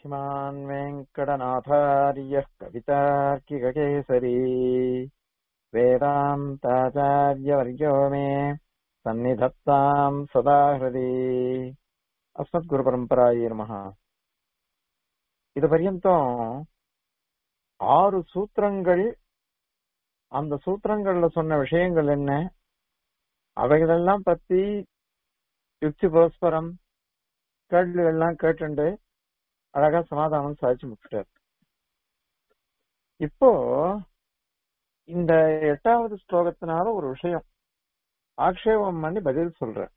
श्रीमान् वेङ्कटनाथार्यः कवितार्किककेसरी वेदान्ताचार्यवर्यो मे सन्निधत्ताम् सदा हृदि அஸ்மத்குருபரம்பராயே நமஹ இது பர்யந்தம் ஆறு சூத்திரங்கள் அந்த சூத்திரங்கள்ல சொன்ன விஷயங்கள் என்ன அவைகளெல்லாம் பத்தி யுக்தி பரஸ்பரம் கேள்விகள்லாம் கேட்டுண்டு அழகா சமாதானம் சாதிச்சு முடிச்சிட்டார் இப்போ இந்த எட்டாவது ஸ்லோகத்தினால ஒரு விஷயம் ஆக்ஷேபம் பண்ணி பதில் சொல்ற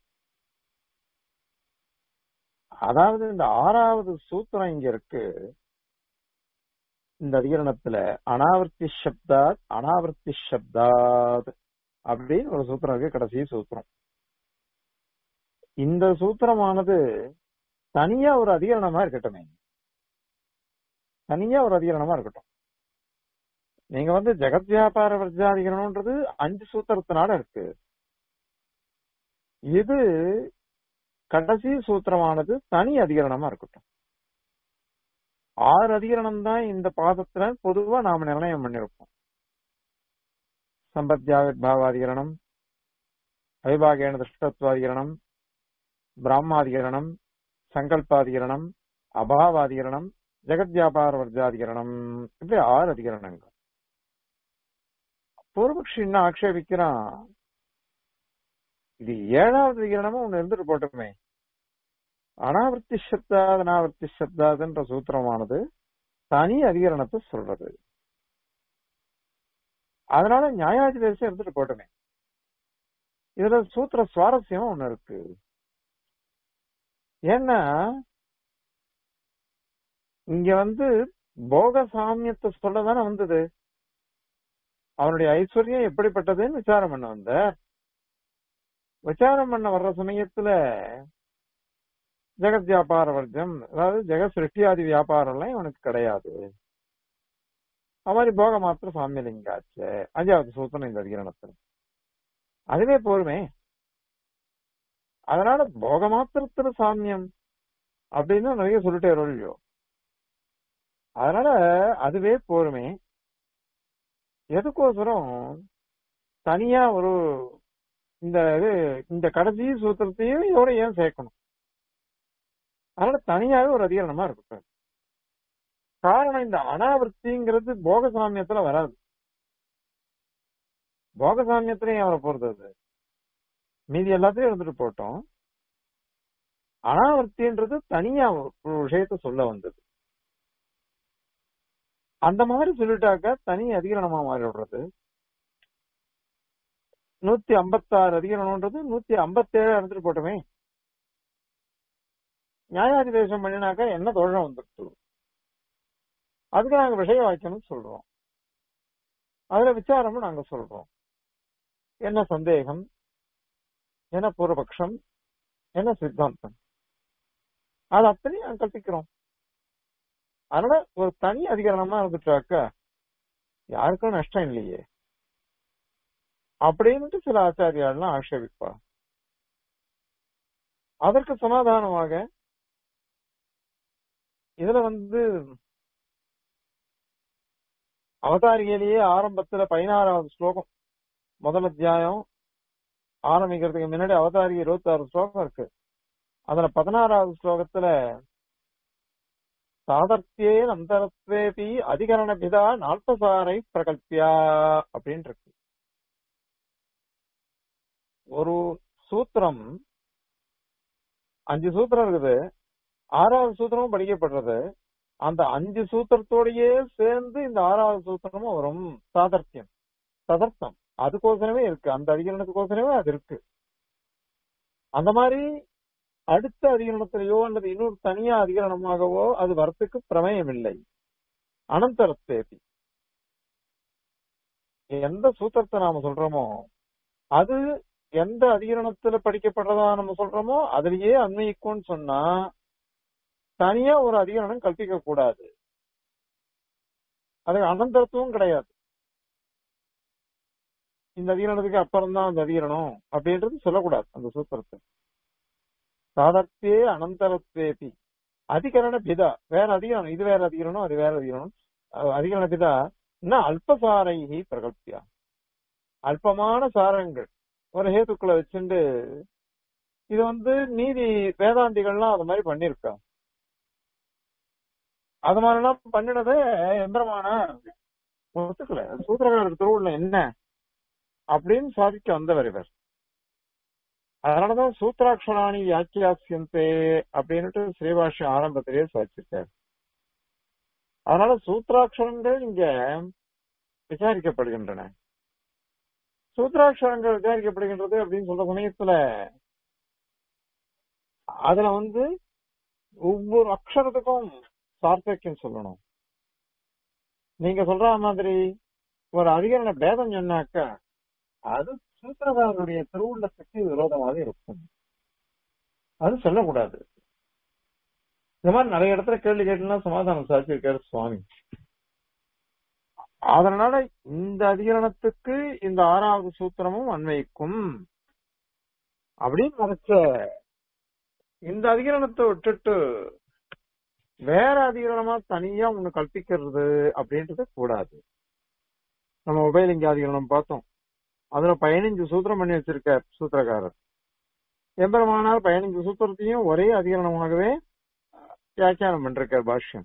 அதாவது இந்த ஆறாவது சூத்திரம் இங்க இருக்கு இந்த அதிகரணத்துல அனாவர்த்தி சப்தாத் அனாவர்த்தி சப்தாத் அப்படின்னு ஒரு சூத்திரம் இருக்கு கடைசி சூத்திரம் இந்த சூத்திரமானது தனியா ஒரு அதிகரணமா இருக்கட்டுமே தனியா ஒரு அதிகரணமா இருக்கட்டும் நீங்க வந்து ஜெகத் வியாபார வர்ஜாதிகரணம்ன்றது அஞ்சு சூத்திரத்தினால இருக்கு இது கடைசி சூத்திரமானது தனி அதிகரணமா இருக்கட்டும் ஆறு அதிகரணம் தான் இந்த பாதத்துல பொதுவா நாம நிர்ணயம் பண்ணிருப்போம் சம்பத்யாவிர்பாவாதிகரணம் அவிபாகேன திருஷ்டத்வாதிகரணம் பிராமாதிகரணம் சங்கல்பாதிகரணம் அபாவாதிகரணம் ஜெகத் வியாபார வர்ஜாதிகரணம் இப்படி ஆறு அதிகரணங்கள் பூர்வபக்ஷி என்ன ஆக்ஷேபிக்கிறான் இது ஏழாவது அதிகரணமும் ஒண்ணு இருந்துட்டு போட்டுமே அனாவர்த்தி சப்தாத் அனாவர்த்தி சப்தாதுன்ற சூத்திரமானது தனி அதிகரணத்தை சொல்றது அதனால நியாயாதிபேசம் இருந்துட்டு போட்டுமே இதுல சூத்திர சுவாரஸ்யம் ஒண்ணு இருக்கு ஏன்னா இங்க வந்து போக சாமியத்தை சொல்லதானே வந்தது அவனுடைய ஐஸ்வர்யம் எப்படிப்பட்டதுன்னு விசாரம் பண்ண வந்த விசாரம் பண்ண வர்ற சமயத்துல ஜெகத் வியாபார வர்க்கம் அதாவது ஜெகத் சிருஷ்டியாதி வியாபாரம் எல்லாம் இவனுக்கு கிடையாது அது மாதிரி போக மாத்திர சாமியலிங்காச்சு அஞ்சாவது சூத்திரம் இந்த அதிகரணத்துல அதுவே போருமே அதனால போக மாத்திரத்துல சாமியம் அப்படின்னு நிறைய சொல்லிட்டே இல்லையோ அதனால அதுவே போருமே எதுக்கோசரம் தனியா ஒரு இந்த இது இந்த கடைசி சூத்திரத்தையும் இதோட ஏன் சேர்க்கணும் அதனால தனியாவே ஒரு அதிகரணமா இருக்கட்டும் காரணம் இந்த அனாவர்த்திங்கிறது போகசாமியத்துல வராது போகசாமியத்திலையும் அவரை போறது அது மீதி எல்லாத்தையும் இருந்துட்டு போட்டோம் அனாவர்த்தின்றது தனியா ஒரு விஷயத்த சொல்ல வந்தது அந்த மாதிரி சொல்லிட்டாக்க தனி அதிகரணமா மாறி விடுறது நூத்தி ஐம்பத்தாறு அதிகரணம்ன்றது நூத்தி ஐம்பத்தேழு இருந்துட்டு போட்டோமே நியாயாதிபேசம் பண்ணினாக்கா என்ன தோழம் வந்துடுச்சு அதுக்கு நாங்க விஷய வாக்கியம்னு சொல்றோம் அதுல விசாரமும் நாங்க சொல்றோம் என்ன சந்தேகம் என்ன பூர்வபக்ஷம் என்ன சித்தாந்தம் அது அத்தனையும் நாங்க கற்பிக்கிறோம் அதனால ஒரு தனி அதிகரணமா இருந்துட்டாக்க யாருக்கும் நஷ்டம் இல்லையே அப்படின்ட்டு சில ஆச்சாரியாலாம் ஆட்சேபிப்பா அதற்கு சமாதானமாக இதுல வந்து அவதாரிகையிலேயே ஆரம்பத்துல பதினாறாவது ஸ்லோகம் முதல் அத்தியாயம் ஆரம்பிக்கிறதுக்கு முன்னாடி அவதாரி இருபத்தி ஆறு ஸ்லோகம் இருக்கு அதுல பதினாறாவது ஸ்லோகத்துல சாதர்த்தியே அந்தரத்வேபி அதிகரண பிதா நால்பசாரை பிரகல்பியா அப்படின்னு இருக்கு ஒரு சூத்திரம் அஞ்சு சூத்திரம் இருக்குது ஆறாவது சூத்திரமும் படிக்கப்படுறது அந்த அஞ்சு சூத்திரத்தோடயே சேர்ந்து இந்த ஆறாவது சூத்திரமும் வரும் சாதர்த்தியம் சதர்த்தம் அதுக்கோசரமே இருக்கு அந்த அதிகரணத்துக்கோசரமே அது இருக்கு அந்த மாதிரி அடுத்த அதிகரணத்திலேயோ அல்லது இன்னொரு தனியா அதிகரணமாகவோ அது வரத்துக்கு பிரமேயம் இல்லை அனந்தரத்தேபி எந்த சூத்திரத்தை நாம சொல்றோமோ அது எந்த அதிகரணத்துல படிக்கப்படுறதா நம்ம சொல்றோமோ அதுலயே அன்வயிக்கும்னு சொன்னா தனியா ஒரு அதிகரணம் கற்பிக்க கூடாது அது அனந்தரத்துவம் கிடையாது இந்த அதிகரணத்துக்கு அப்புறம் தான் அந்த அதிகரணம் அப்படின்றது சொல்லக்கூடாது அந்த சூத்திரத்தை சாதர்த்தியே அனந்தரத்தேபி அதிகரண பிதா வேற அதிகரணம் இது வேற அதிகரணம் அது வேற அதிகரணம் அஹ் அதிகரண பிதா என்ன அல்பசாரைகி பிரகல்பியா அல்பமான சாரங்கள் ஒரு ஹேத்துக்களை வச்சுண்டு இது வந்து நீதி வேதாந்திகள்லாம் அது மாதிரி பண்ணிருக்கா அது மாதிரிலாம் பண்ணினதே எந்திரமான ஒத்துக்கல சூத்திரகாரர் திருவுள்ள என்ன அப்படின்னு சாதிக்க வந்தவர் இவர் அதனாலதான் சூத்ராட்சராணி வியாக்கியாசியந்தே அப்படின்னுட்டு ஸ்ரீபாஷி ஆரம்பத்திலேயே சாதிச்சிருக்காரு அதனால சூத்ராட்சரங்கள் இங்க விசாரிக்கப்படுகின்றன சூத்ராட்சரங்கள் விசாரிக்கப்படுகின்றது அப்படின்னு சொல்ற சமயத்துல அதுல வந்து ஒவ்வொரு அக்ஷரத்துக்கும் சார்த்தக்கியம் சொல்லணும் நீங்க சொல்ற மாதிரி ஒரு அதிகரண பேதம் சொன்னாக்கா அது சூத்திரகாரருடைய திருவுள்ளத்துக்கு விரோதமாக இருக்கும் அது சொல்லக்கூடாது இந்த மாதிரி நிறைய இடத்துல கேள்வி கேட்டுலாம் சமாதானம் சாதிச்சிருக்காரு சுவாமி அதனால இந்த அதிகரணத்துக்கு இந்த ஆறாவது சூத்திரமும் அன்வைக்கும் அப்படின்னு நினைச்ச இந்த அதிகரணத்தை விட்டுட்டு வேற அதிகரணமா தனியா ஒண்ணு கல்பிக்கிறது அப்படின்றது கூடாது நம்ம மொபைல் இங்க அதிகரணம் பார்த்தோம் அதுல பதினஞ்சு சூத்திரம் பண்ணி வச்சிருக்க சூத்திரக்காரர் எம்பெருமானார் பதினஞ்சு சூத்திரத்தையும் ஒரே அதிகரணமாகவே வியாக்கியானம் பண்றார் பாஷ்யம்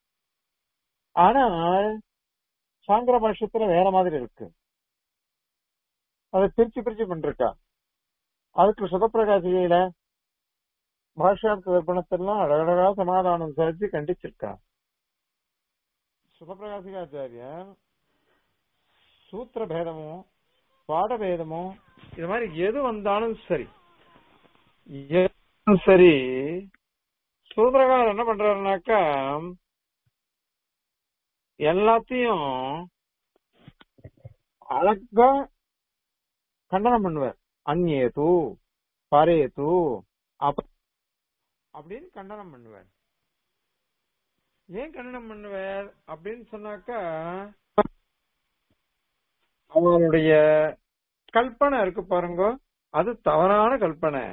ஆனால் சாங்கர பாஷ்யத்துல வேற மாதிரி இருக்கு அதை பிரிச்சு பிரிச்சு பண்றா அதுக்கு சுதப்பிரகாசியில பாஷ்யார்த்த தர்ப்பணத்தெல்லாம் அழகழகா சமாதானம் சாதிச்சு கண்டிச்சிருக்கா சுதப்பிரகாசிகாச்சாரியர் சூத்திர பேதமோ பாடபேதமோ இது மாதிரி எது வந்தாலும் சரி எது சரி சூத்திரகாரர் என்ன பண்றாருனாக்கா எல்லாத்தையும் அழகா கண்டனம் பண்ணுவார் அந்நேது பரேது அப்ப அப்படின்னு கண்டனம் பண்ணுவார் ஏன் கண்டனம் பண்ணுவார் அப்படின்னு சொன்னாக்கா அவருடைய கல்பனை இருக்கு பாருங்க அது தவறான கல்பனை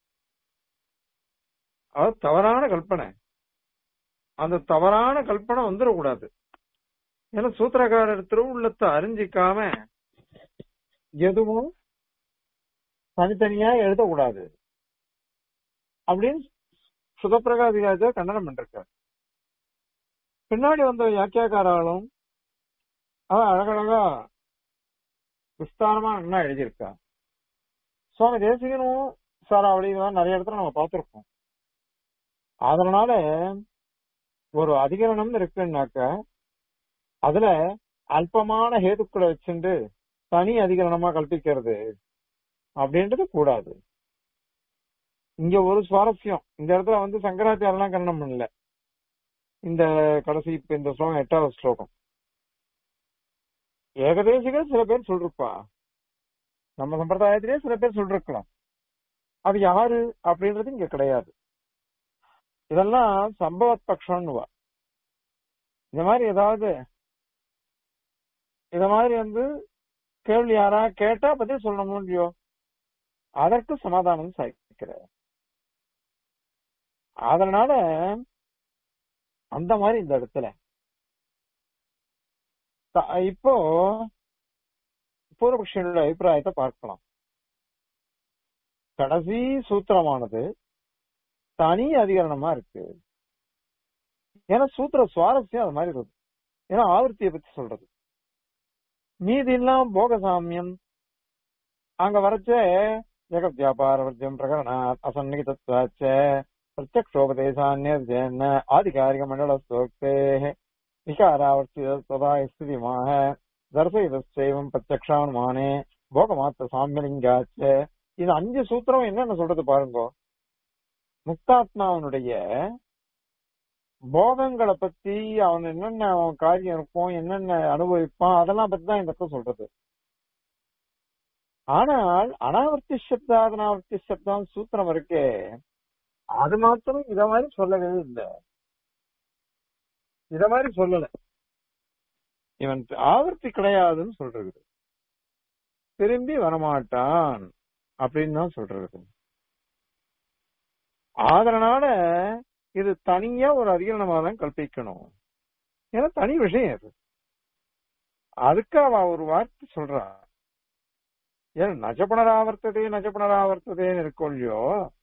அது தவறான கல்பனை அந்த தவறான கல்பனை வந்துடக்கூடாது ஏன்னா சூத்திரக்காரர் திருவுள்ளத்தை அறிஞ்சிக்காம எதுவும் தனித்தனியா எழுதக்கூடாது அப்படின்னு சுதப்பிரகாதிகாஜா கண்டனம் பண்ணிருக்கார் பின்னாடி வந்த வியாக்கியாக்காராலும் அவன் அழகழகா விஸ்தாரமா நல்லா எழுதியிருக்கா சுவாமி தேசிகனும் சாராவளி இதெல்லாம் நிறைய இடத்துல நம்ம பார்த்திருக்கோம் அதனால ஒரு அதிகரணம் இருக்குன்னாக்க அதுல அல்பமான ஹேதுக்களை வச்சுண்டு தனி அதிகரணமா கல்பிக்கிறது அப்படின்றது கூடாது இங்க ஒரு சுவாரஸ்யம் இந்த இடத்துல வந்து சங்கராச்சாரியெல்லாம் கண்டனம் பண்ணல இந்த கடைசி இப்ப இந்த ஸ்லோகம் எட்டாவது ஸ்லோகம் ஏகதேசிகள் சில பேர் சொல்லிருப்பா நம்ம சம்பிரதாயத்திலே சில பேர் சொல்லிருக்கலாம் அது யாரு அப்படின்றது இங்க கிடையாது இதெல்லாம் சம்பவத் பட்சம்னுவா இந்த மாதிரி ஏதாவது இத மாதிரி வந்து கேள்வி யாரா கேட்டா பதில் சொல்லணும் இல்லையோ அதற்கு சமாதானம் சாய்க்கிற அதனால அந்த மாதிரி இந்த இடத்துல த- இப்போ பூர்வபக்ஷனுடைய அபிப்பிராயத்தை பார்க்கலாம் கடைசி சூத்திரமானது தனி அதிகரணமா இருக்கு ஏன்னா சூத்திர சுவாரஸ்யம் அது மாதிரி இருக்கு ஏன்னா ஆவர்த்தியை பத்தி சொல்றது மீதி எல்லாம் போகசாமியம் அங்க வரைச்ச ஜெகத் வியாபார வர்ஜம் பிரகரண அசன்னிகிதத்வாச்ச பிரத்யக்ஷோபதேசான்ய ஆதிகாரிக மண்டல ஸ்தோக்தே விகாராவர்த்தி ததா ஸ்திதிமாக தர்சயிதம் பிரத்யக்ஷானுமானே போகமாத்த சாமியலிங்காச்ச இது அஞ்சு சூத்திரம் என்னென்ன சொல்றது பாருங்க முக்தாத்மாவனுடைய போகங்களை பத்தி அவன் என்னென்ன அவன் காரியம் இருக்கும் என்னென்ன அனுபவிப்பான் அதெல்லாம் பத்தி தான் இந்த இடத்துல சொல்றது ஆனால் அனாவர்த்தி சப்தம் அனாவர்த்தி சப்தம் சூத்திரம் இருக்கே அது மாத்திரம் இத மாதிரி சொல்லவே இல்லை இத மாதிரி சொல்லல இவன் ஆவர்த்தி கிடையாதுன்னு சொல்றது திரும்பி வரமாட்டான் அப்படின்னு தான் சொல்றது அதனால இது தனியா ஒரு அதிகரணமா தான் கல்பிக்கணும் ஏன்னா தனி விஷயம் அது அதுக்கு அவ ஒரு வார்த்தை சொல்றா ஏன் நஜபுனராவர்த்ததே நஜபுனராவர்த்ததேன்னு இருக்கும் இல்லையோ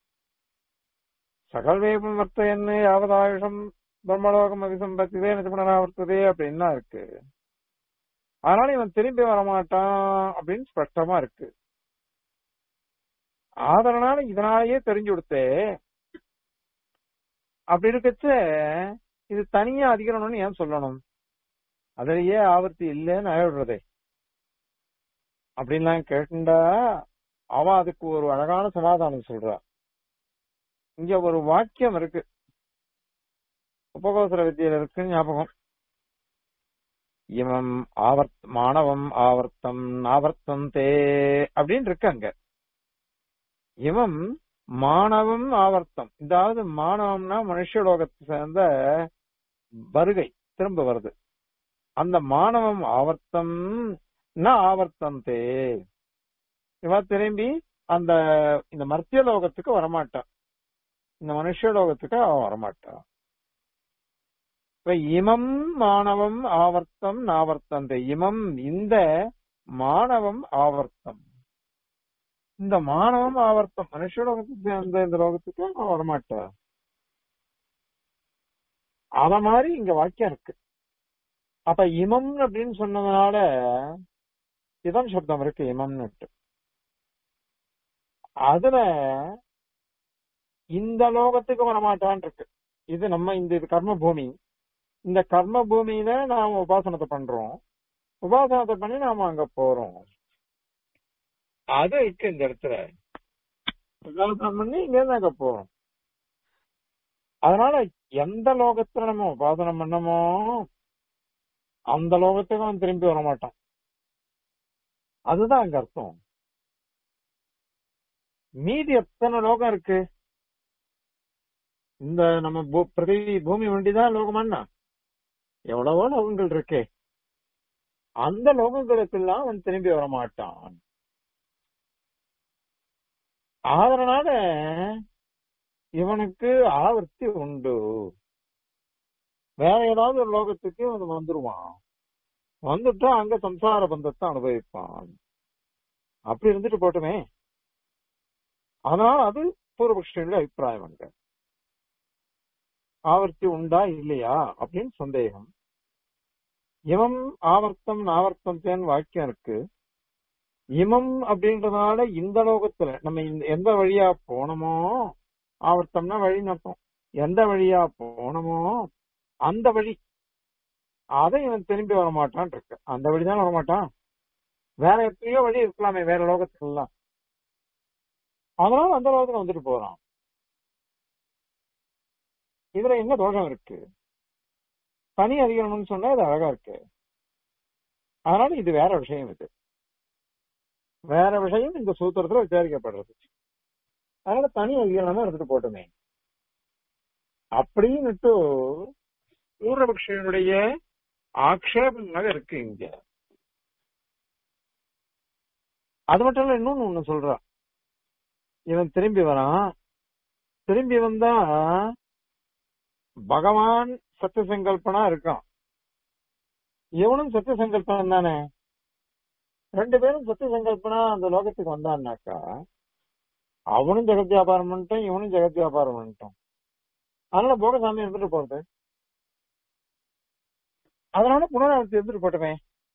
சகல்வேபம் வர்த்தையன்னு யாவதாயுஷம் பிரம்மலோகம் அபிசம்பத்திதே நஜபுனராவர்த்ததே அப்படின்னா இருக்கு அதனால இவன் திரும்பி வரமாட்டான் அப்படின்னு ஸ்பஷ்டமா இருக்கு அதனால இதனாலேயே தெரிஞ்சு கொடுத்தே அப்படி இருக்கச்ச இது தனியா அதிகரணம்னு ஏன் சொல்லணும் அதுலயே ஆவர்த்தி இல்லைன்னு ஆயிடுறதே அப்படின்லாம் கேட்டுண்டா அவ அதுக்கு ஒரு அழகான சமாதானம் சொல்றா இங்க ஒரு வாக்கியம் இருக்கு உபகோசர வித்தியில இருக்கு ஞாபகம் இவம் ஆவர்த் மாணவம் ஆவர்த்தம் ஆவர்த்தம் தே அப்படின்னு இருக்கு அங்க இவம் மாணவம் ஆவர்த்தம் இதாவது மாணவம்னா மனுஷலோகத்தை சேர்ந்த வருகை திரும்ப வருது அந்த மாணவம் ஆவர்த்தம் ந ஆவர்த்தம் தே இவ திரும்பி அந்த இந்த மர்த்திய லோகத்துக்கு வரமாட்டான் இந்த மனுஷலோகத்துக்கு அவ வரமாட்டான் இப்ப இமம் மாணவம் ஆவர்த்தம் நாவர்த்தந்த இமம் இந்த மாணவம் ஆவர்த்தம் இந்த மாணவம் ஆவர்த்தம் மனுஷலோகத்துக்கு சேர்ந்த இந்த லோகத்துக்கு அவன் வரமாட்டா அத மாதிரி இங்க வாக்கியம் இருக்கு அப்ப இமம் அப்படின்னு சொன்னதுனால இதம் சப்தம் இருக்கு இமம்னு அதுல இந்த லோகத்துக்கு வரமாட்டான் இருக்கு இது நம்ம இந்த இது கர்ம பூமி இந்த கர்ம பூமியில நாம உபாசனத்தை பண்றோம் உபாசனத்தை பண்ணி நாம அங்க போறோம் அது இருக்கு இந்த இடத்துல உபாசனம் பண்ணி இங்க இருந்து அங்க போறோம் அதனால எந்த லோகத்துல நம்ம உபாசனம் பண்ணமோ அந்த லோகத்துக்கு அவன் திரும்பி வர மாட்டான் அதுதான் அங்க அர்த்தம் மீதி எத்தனை லோகம் இருக்கு இந்த நம்ம பூ- பிருத்திவி பூமி வண்டிதான் லோகமான்னா எவ்வளவோ லோகங்கள் இருக்கே அந்த லோகங்களுக்கெல்லாம் அவன் திரும்பி வர மாட்டான் அதனால இவனுக்கு ஆவர்த்தி உண்டு வேற ஏதாவது ஒரு லோகத்துக்கு அவன் வந்துருவான் வந்துட்டா அங்க சம்சார பந்தத்தை அனுபவிப்பான் அப்படி இருந்துட்டு போட்டுமே அதனால அது பூர்வபக்ஷனுடைய அபிப்பிராயம் அங்க ஆவர்த்தி உண்டா இல்லையா அப்படின்னு சந்தேகம் இமம் ஆவர்த்தம் நாவர்த்தம் தேன் வாக்கியம் இருக்கு இமம் அப்படின்றதுனால இந்த லோகத்துல நம்ம இந்த- எந்த வழியா போனோமோ ஆவர்த்தம்னா வழின்னு அர்த்தம் எந்த வழியா போனோமோ அந்த வழி அதை இவன் திரும்பி வர மாட்டான் இருக்கு அந்த வழிதான் வர மாட்டான் வேற எத்தனையோ வழி இருக்கலாமே வேற லோகத்துல எல்லாம் அதனால அந்த லோகத்துல வந்துட்டு போறான் இதுல என்ன தோஷம் இருக்கு தனி அதிகரணம்னு சொன்னா இது அழகா இருக்கு அதனால இது வேற விஷயம் இது வேற விஷயம் இந்த சூத்திரத்துல விசாரிக்கப்படுறது அதனால தனி அதிகரணமா இருந்துட்டு போட்டுமே அப்படின்னுட்டு பூர்வபக்ஷனுடைய ஆக்ஷேபமாக இருக்கு இங்க அது மட்டும் இல்ல இன்னொன்னு ஒண்ணு சொல்றான் இவன் திரும்பி வரான் திரும்பி வந்தா பகவான் சத்திய சங்கல்பனா இருக்கான் இவனும் சத்திய சங்கல்பனம் தானே ரெண்டு பேரும் சத்திய சங்கல்பனா அந்த லோகத்துக்கு வந்தான்னாக்கா அவனும் ஜெகத் வியாபாரம் பண்ணிட்டான் இவனும் ஜெகத் வியாபாரம் பண்ணிட்டான் அதனால போகசாமி இருந்துட்டு போறது அதனால புனராவர்த்தி இருந்துட்டு போட்டுமே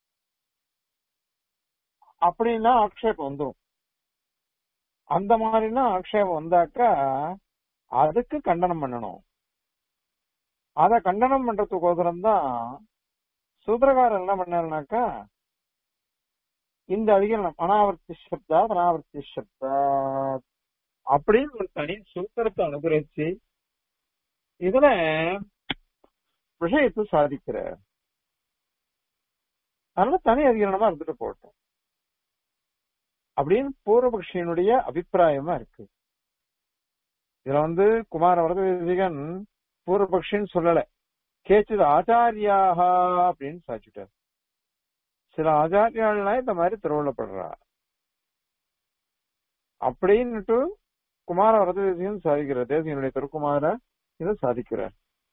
அப்படின்னா ஆக்ஷேபம் வந்துரும் அந்த மாதிரினா ஆக்ஷேபம் வந்தாக்கா அதுக்கு கண்டனம் பண்ணணும் அத கண்டனம் பண்றதுக்கோசரம் தான் சூத்திரகாரர் என்ன பண்ணாருனாக்கா இந்த அதிகரணம் அனாவர்த்தி சப்தா அனாவர்த்தி சப்தா அப்படின்னு ஒரு தனி சூத்திரத்தை அனுகிரகிச்சு இதுல விஷயத்தை சாதிக்கிற அதனால தனி அதிகரணமா இருந்துட்டு போட்டோம் அப்படின்னு பூர்வபக்ஷியனுடைய அபிப்பிராயமா இருக்கு இதுல வந்து குமார வரதேசிகன் பூர்வபக்ஷின்னு சொல்லல கேச்சது ஆச்சாரியாக அப்படின்னு சாச்சிட்டார் சில ஆச்சாரியாள்லாம் இந்த மாதிரி திருவள்ளப்படுறா அப்படின்னுட்டு குமார வரதேசிகன் சாதிக்கிற தேசியனுடைய திருக்குமார இதை சாதிக்கிறார்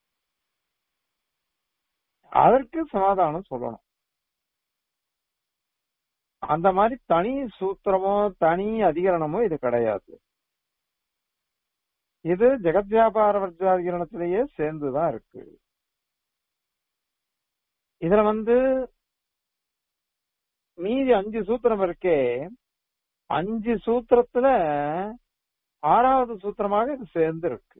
அதற்கு சமாதானம் சொல்லணும் அந்த மாதிரி தனி சூத்திரமோ தனி அதிகரணமோ இது கிடையாது இது ஜெகத் வியாபார வர்ஜாதிகரணத்திலேயே சேர்ந்துதான் இருக்கு இதுல வந்து மீதி அஞ்சு சூத்திரம் இருக்கே அஞ்சு சூத்திரத்துல ஆறாவது சூத்திரமாக இது சேர்ந்து இருக்கு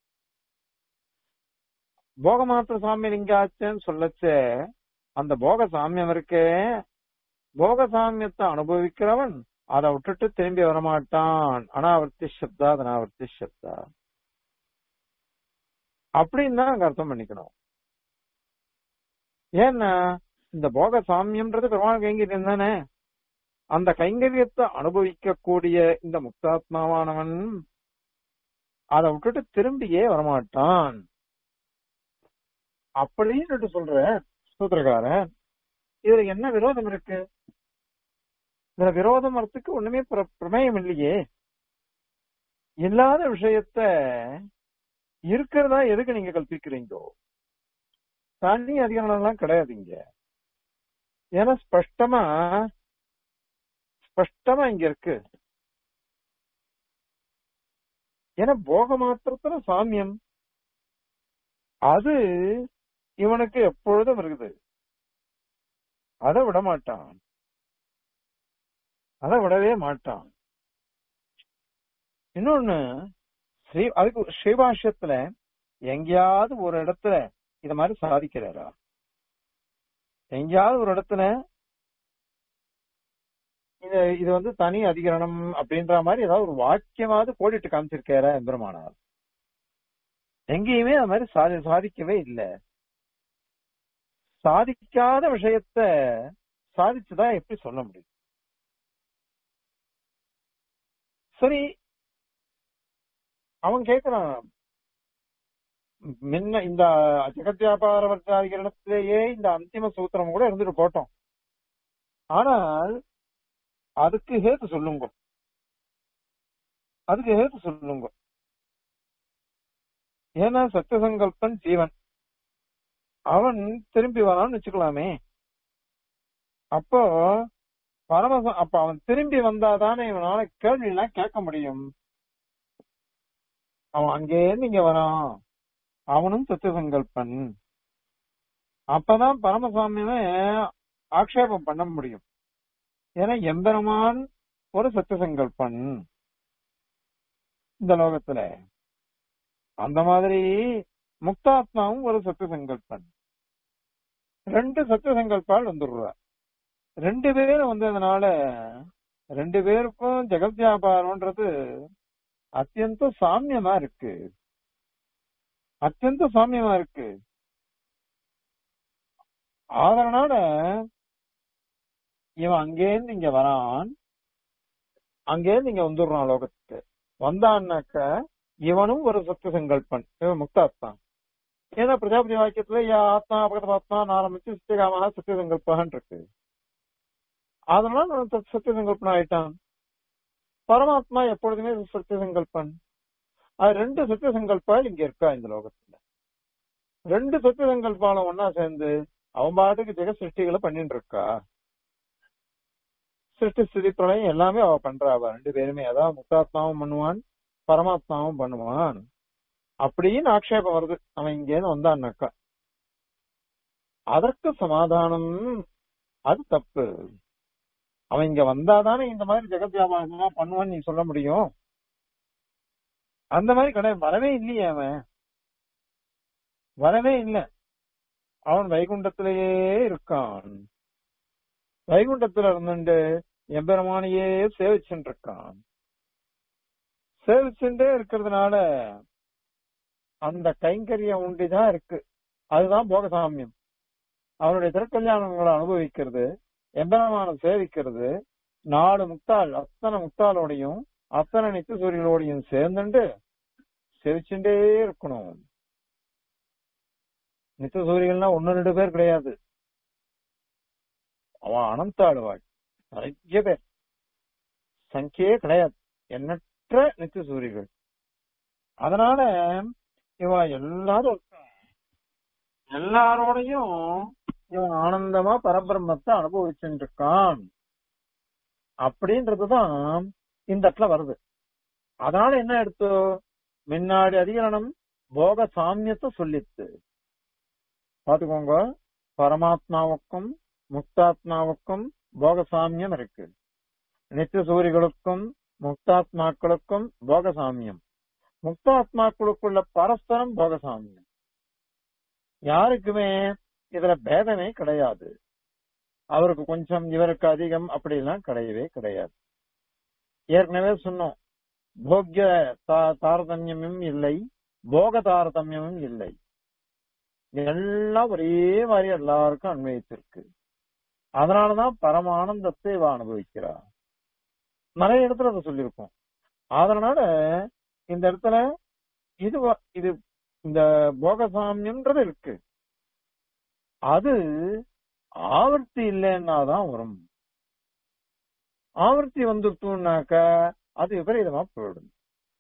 போகமாத்திர சாமியம் லிங்காச்சன்னு சொல்லச்சே அந்த போக சாமியம் இருக்கே போக சாமியத்தை அனுபவிக்கிறவன் அதை விட்டுட்டு திரும்பி வரமாட்டான் அனாவர்த்தி சப்தா அனாவர்த்தி சப்தா அப்படின்னு தான் அங்க அர்த்தம் பண்ணிக்கணும் ஏன்னா இந்த போக சாமியம்ன்றது பெருமாள் கைங்கரியம் தானே அந்த கைங்கரியத்தை அனுபவிக்கக்கூடிய இந்த முக்தாத்மாவானவன் அதை விட்டுட்டு திரும்பியே வரமாட்டான் அப்படின்னு சொல்ற சூத்திரக்காரன் இதுல என்ன விரோதம் இருக்கு இதுல விரோதம் வரத்துக்கு ஒண்ணுமே பிர- பிரமேயம் இல்லையே இல்லாத விஷயத்த இருக்கிறதா எதுக்கு நீங்க கல்பிக்கிறீங்கோ தனி அதிகாரம் எல்லாம் கிடையாது இங்க ஏன்னா ஸ்பஷ்டமா ஸ்பஷ்டமா இங்க இருக்கு ஏன்னா போக மாத்திரத்துல சாமியம் அது இவனுக்கு எப்பொழுதும் இருக்குது அதை விட மாட்டான் அதை விடவே மாட்டான் இன்னொன்னு ஸ்ரீ அதுக்கு ஸ்ரீபாஷ்யத்துல எங்கேயாவது ஒரு இடத்துல இத மாதிரி சாதிக்கிறாரா எங்கேயாவது ஒரு இடத்துல இது இது வந்து தனி அதிகரணம் அப்படின்ற மாதிரி ஏதாவது ஒரு வாக்கியமாவது கோடிட்டு காமிச்சிருக்காரா எம்பெருமானார் எங்கேயுமே அது மாதிரி சாதி சாதிக்கவே இல்லை சாதிக்காத விஷயத்த சாதிச்சுதான் எப்படி சொல்ல முடியும் சரி அவன் கேக்குறான் முன்ன இந்த ஜெகத் வியாபார வர்த்தாதிகரணத்திலேயே இந்த அந்திம சூத்திரம் கூட இருந்துட்டு போட்டோம் ஆனால் அதுக்கு ஹேத்து சொல்லுங்க அதுக்கு ஹேத்து சொல்லுங்க ஏன்னா சத்தியசங்கல்பன் ஜீவன் அவன் திரும்பி வரான்னு வச்சுக்கலாமே அப்போ பரமசம் அப்ப அவன் திரும்பி வந்தாதானே இவனால கேள்வி எல்லாம் கேட்க முடியும் அவன் அங்கே இங்க வரான் அவனும் சத்தியசங்கல்பன் அப்பதான் பரமசாமியமே ஆக்ஷேபம் பண்ண முடியும் ஏன்னா எம்பெருமான் ஒரு சத்தியசங்கல்பன் இந்த லோகத்துல அந்த மாதிரி முக்தாத்மாவும் ஒரு சத்தியசங்கல்பன் ரெண்டு சத்தியசங்கல்பால் வந்துடுறா ரெண்டு பேரும் வந்ததுனால ரெண்டு பேருக்கும் ஜெகத் வியாபாரம்ன்றது அத்தியந்த சாமியமா இருக்கு அத்தியந்த சாமியமா இருக்கு அதனால இவன் அங்கேருந்து இங்க வரான் அங்கேருந்து இங்க வந்துடுறான் லோகத்துக்கு வந்தான்னாக்க இவனும் ஒரு சத்திய சங்கல்பன் இவன் முக்தாத்தான் ஏன்னா பிரஜாபதி வாக்கியத்துல யா ஆத்மா அபகத ஆத்மா ஆரம்பிச்சு சத்தியகாமனா சத்திய சங்கல்பன் இருக்கு அதனால அவன் சத்- சத்திய சங்கல்பன் ஆயிட்டான் பரமாத்மா எப்பொழுதுமே சத்திய சங்கல்பன் அது ரெண்டு சத்திய சங்கல்பால் இங்க இருக்கா இந்த லோகத்துல ரெண்டு சத்திய சங்கல்பாலும் ஒன்னா சேர்ந்து அவன் பாட்டுக்கு ஜெக சிருஷ்டிகளை பண்ணிட்டு இருக்கா சிருஷ்டி ஸ்திதி பிரளயம் எல்லாமே அவ பண்றா அவ ரெண்டு பேருமே அதாவது முக்தாத்மாவும் பண்ணுவான் பரமாத்மாவும் பண்ணுவான் அப்படின்னு ஆக்ஷேபம் வருது அவன் இங்கேருந்து வந்தான்னாக்கா அதற்கு சமாதானம் அது தப்பு அவன் இங்க வந்தாதானே இந்த மாதிரி ஜெகத் வியாபாரம் பண்ணுவான்னு நீ சொல்ல முடியும் அந்த மாதிரி கிடையாது வரவே இல்லையே அவன் வரவே இல்லை அவன் வைகுண்டத்திலேயே இருக்கான் வைகுண்டத்துல இருந்துட்டு எம்பெருமானையே சேவிச்சுட்டு இருக்கான் சேவிச்சுட்டே இருக்கிறதுனால அந்த கைங்கரியம் உண்டிதான் இருக்கு அதுதான் போகசாமியம் அவனுடைய திருக்கல்யாணங்களை அனுபவிக்கிறது எம்பெருமான சேவிக்கிறது நாலு முக்தாள் அத்தனை முக்தாளோடையும் அத்தனை நித்திய சூரியனோடையும் சேர்ந்துட்டு சேவிச்சுட்டே இருக்கணும் நித்திய சூரியன்னா ஒன்னு ரெண்டு பேர் கிடையாது அவன் அனந்த ஆளுவாள் நிறைய பேர் சங்கியே கிடையாது எண்ணற்ற நித்திய சூரியர்கள் அதனால இவ எல்லாரும் இருக்காங்க. எல்லாரோடையும் இவன் ஆனந்தமா பரபிரம்மத்தை அனுபவிச்சுட்டு இருக்கான் அப்படின்றதுதான் இந்த இடத்துல வருது அதனால என்ன எடுத்து முன்னாடி அதிகரணம் போக சாமியத்தை சொல்லித்து பாத்துக்கோங்க பரமாத்மாவுக்கும் முக்தாத்மாவுக்கும் போக சாமியம் இருக்கு நித்திய சூரிகளுக்கும் முக்தாத்மாக்களுக்கும் போக சாமியம் முக்தாத்மாக்களுக்குள்ள பரஸ்பரம் போக சாமியம் யாருக்குமே இதுல பேதமே கிடையாது அவருக்கு கொஞ்சம் இவருக்கு அதிகம் அப்படிலாம் கிடையவே கிடையாது ஏற்கனவே சொன்னோம் போக்கிய தா- தாரதமியமும் இல்லை போக தாரதமியமும் இல்லை எல்லாம் ஒரே மாதிரி எல்லாருக்கும் அன்வயித்திருக்கு அதனாலதான் பரமானந்தத்தை இவ அனுபவிக்கிறா நிறைய இடத்துல அதை சொல்லியிருக்கோம் அதனால இந்த இடத்துல இது வ- இது இந்த போகசாமியம்ன்றது இருக்கு அது ஆவர்த்தி இல்லைன்னாதான் வரும் ஆவர்த்தி வந்துட்டுனாக்க அது விபரீதமா போயிடும்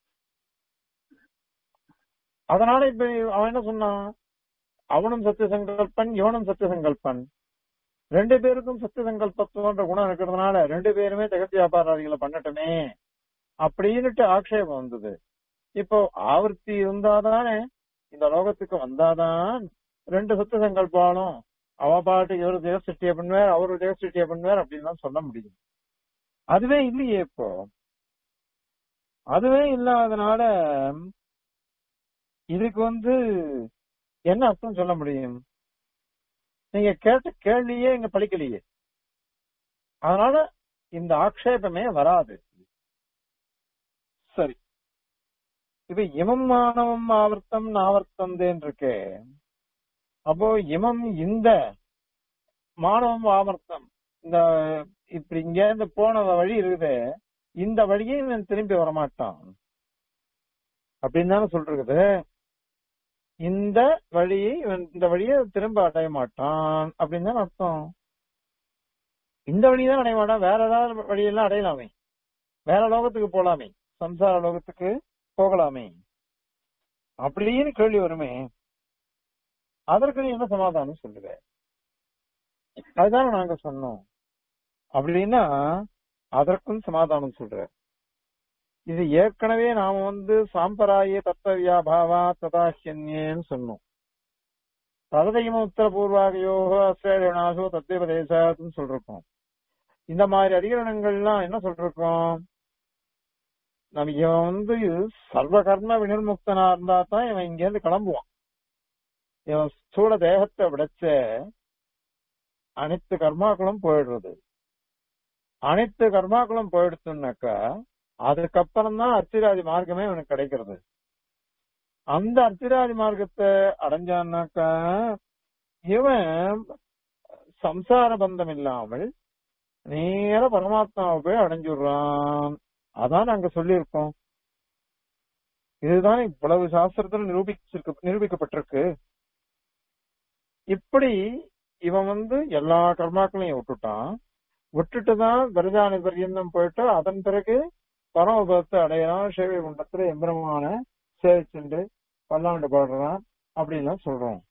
அதனால இப்ப அவன் என்ன சொன்னான் அவனும் சத்திய சங்கல்பன் இவனும் சத்திய சங்கல்பன் ரெண்டு பேருக்கும் சத்திய சங்கல்பத்துவன்ற குணம் இருக்கிறதுனால ரெண்டு பேருமே ஜெகத் வியாபாரிகளை பண்ணட்டுமே அப்படின்னுட்டு ஆக்ஷேபம் வந்தது இப்போ ஆவர்த்தி இருந்தாதானே இந்த லோகத்துக்கு வந்தாதான் ரெண்டு சத்திய சங்கல்பாலும் அவ பாட்டு இவர் ஜெக சிருஷ்டிய பண்ணுவார் அவரு ஜெக சிருஷ்டிய பண்ணுவார் அப்படின்னு தான் சொல்ல முடியும் அதுவே இல்லையே இப்போ அதுவே இல்லாதனால இதுக்கு வந்து என்ன அர்த்தம் சொல்ல முடியும் நீங்க கேட்ட கேள்வியே இங்க படிக்கலையே அதனால இந்த ஆக்ஷேபமே வராது சரி இப்ப இமம் மானவம் ஆவர்த்தம் ஆவர்த்தம் இருக்கே அப்போ இமம் இந்த மானவம் ஆவர்த்தம் இந்த இப்படி இங்க இருந்து போன வழி இருக்குது இந்த வழியே இவன் திரும்பி வரமாட்டான் அப்படின்னு தானே சொல்றது இந்த வழியை இவன் இந்த வழியை திரும்ப அடைய மாட்டான் அப்படின்னு தான் அர்த்தம் இந்த வழிதான் அடைய மாட்டான் வேற ஏதாவது வழியெல்லாம் அடையலாமே வேற லோகத்துக்கு போலாமே சம்சார லோகத்துக்கு போகலாமே அப்படின்னு கேள்வி வருமே அதற்கு நீ என்ன சமாதானம் சொல்லுவ அதுதானே நாங்க சொன்னோம் அப்படின்னா அதற்கும் சமாதானம் சொல்ற இது ஏற்கனவே நாம வந்து சாம்பராய தத்தவியாபாவா ததாஹ்யன்யேன்னு சொன்னோம் தததையும் உத்தர பூர்வாகையோக அஸ்ரேஷோ தத்வபதேசத்துன்னு சொல்றோம் இந்த மாதிரி அதிகரணங்கள்லாம் என்ன சொல்றோம் நம்ம இவன் வந்து சர்வ கர்ம வினிர்முக்தனா இருந்தா தான் இவன் இங்க இருந்து கிளம்புவான் இவன் ஸ்தூல தேகத்தை விடச்ச அனைத்து கர்மாக்களும் போயிடுறது அனைத்து கர்மாக்களும் போயிடுச்சுன்னாக்கா அதுக்கப்புறம் தான் அர்த்திராதி மார்க்கமே இவனுக்கு கிடைக்கிறது அந்த அர்த்திராதி மார்க்கத்தை அடைஞ்சான்னாக்கா இவன் சம்சார பந்தம் இல்லாமல் நேர பரமாத்மாவை போய் அடைஞ்சுடுறான் அதான் நாங்க சொல்லியிருக்கோம் இதுதான் இவ்வளவு சாஸ்திரத்துல நிரூபிச்சிருக்கு நிரூபிக்கப்பட்டிருக்கு இப்படி இவன் வந்து எல்லா கர்மாக்களையும் விட்டுட்டான் விட்டுட்டு தான் கருஜானி பரியந்தம் போயிட்டு அதன் பிறகு பரமபதத்தை அடையலாம் சேவை குண்டத்துல எம்பிரமான சேவிச்சுண்டு பல்லாண்டு பாடுறான் அப்படின்லாம் சொல்றோம்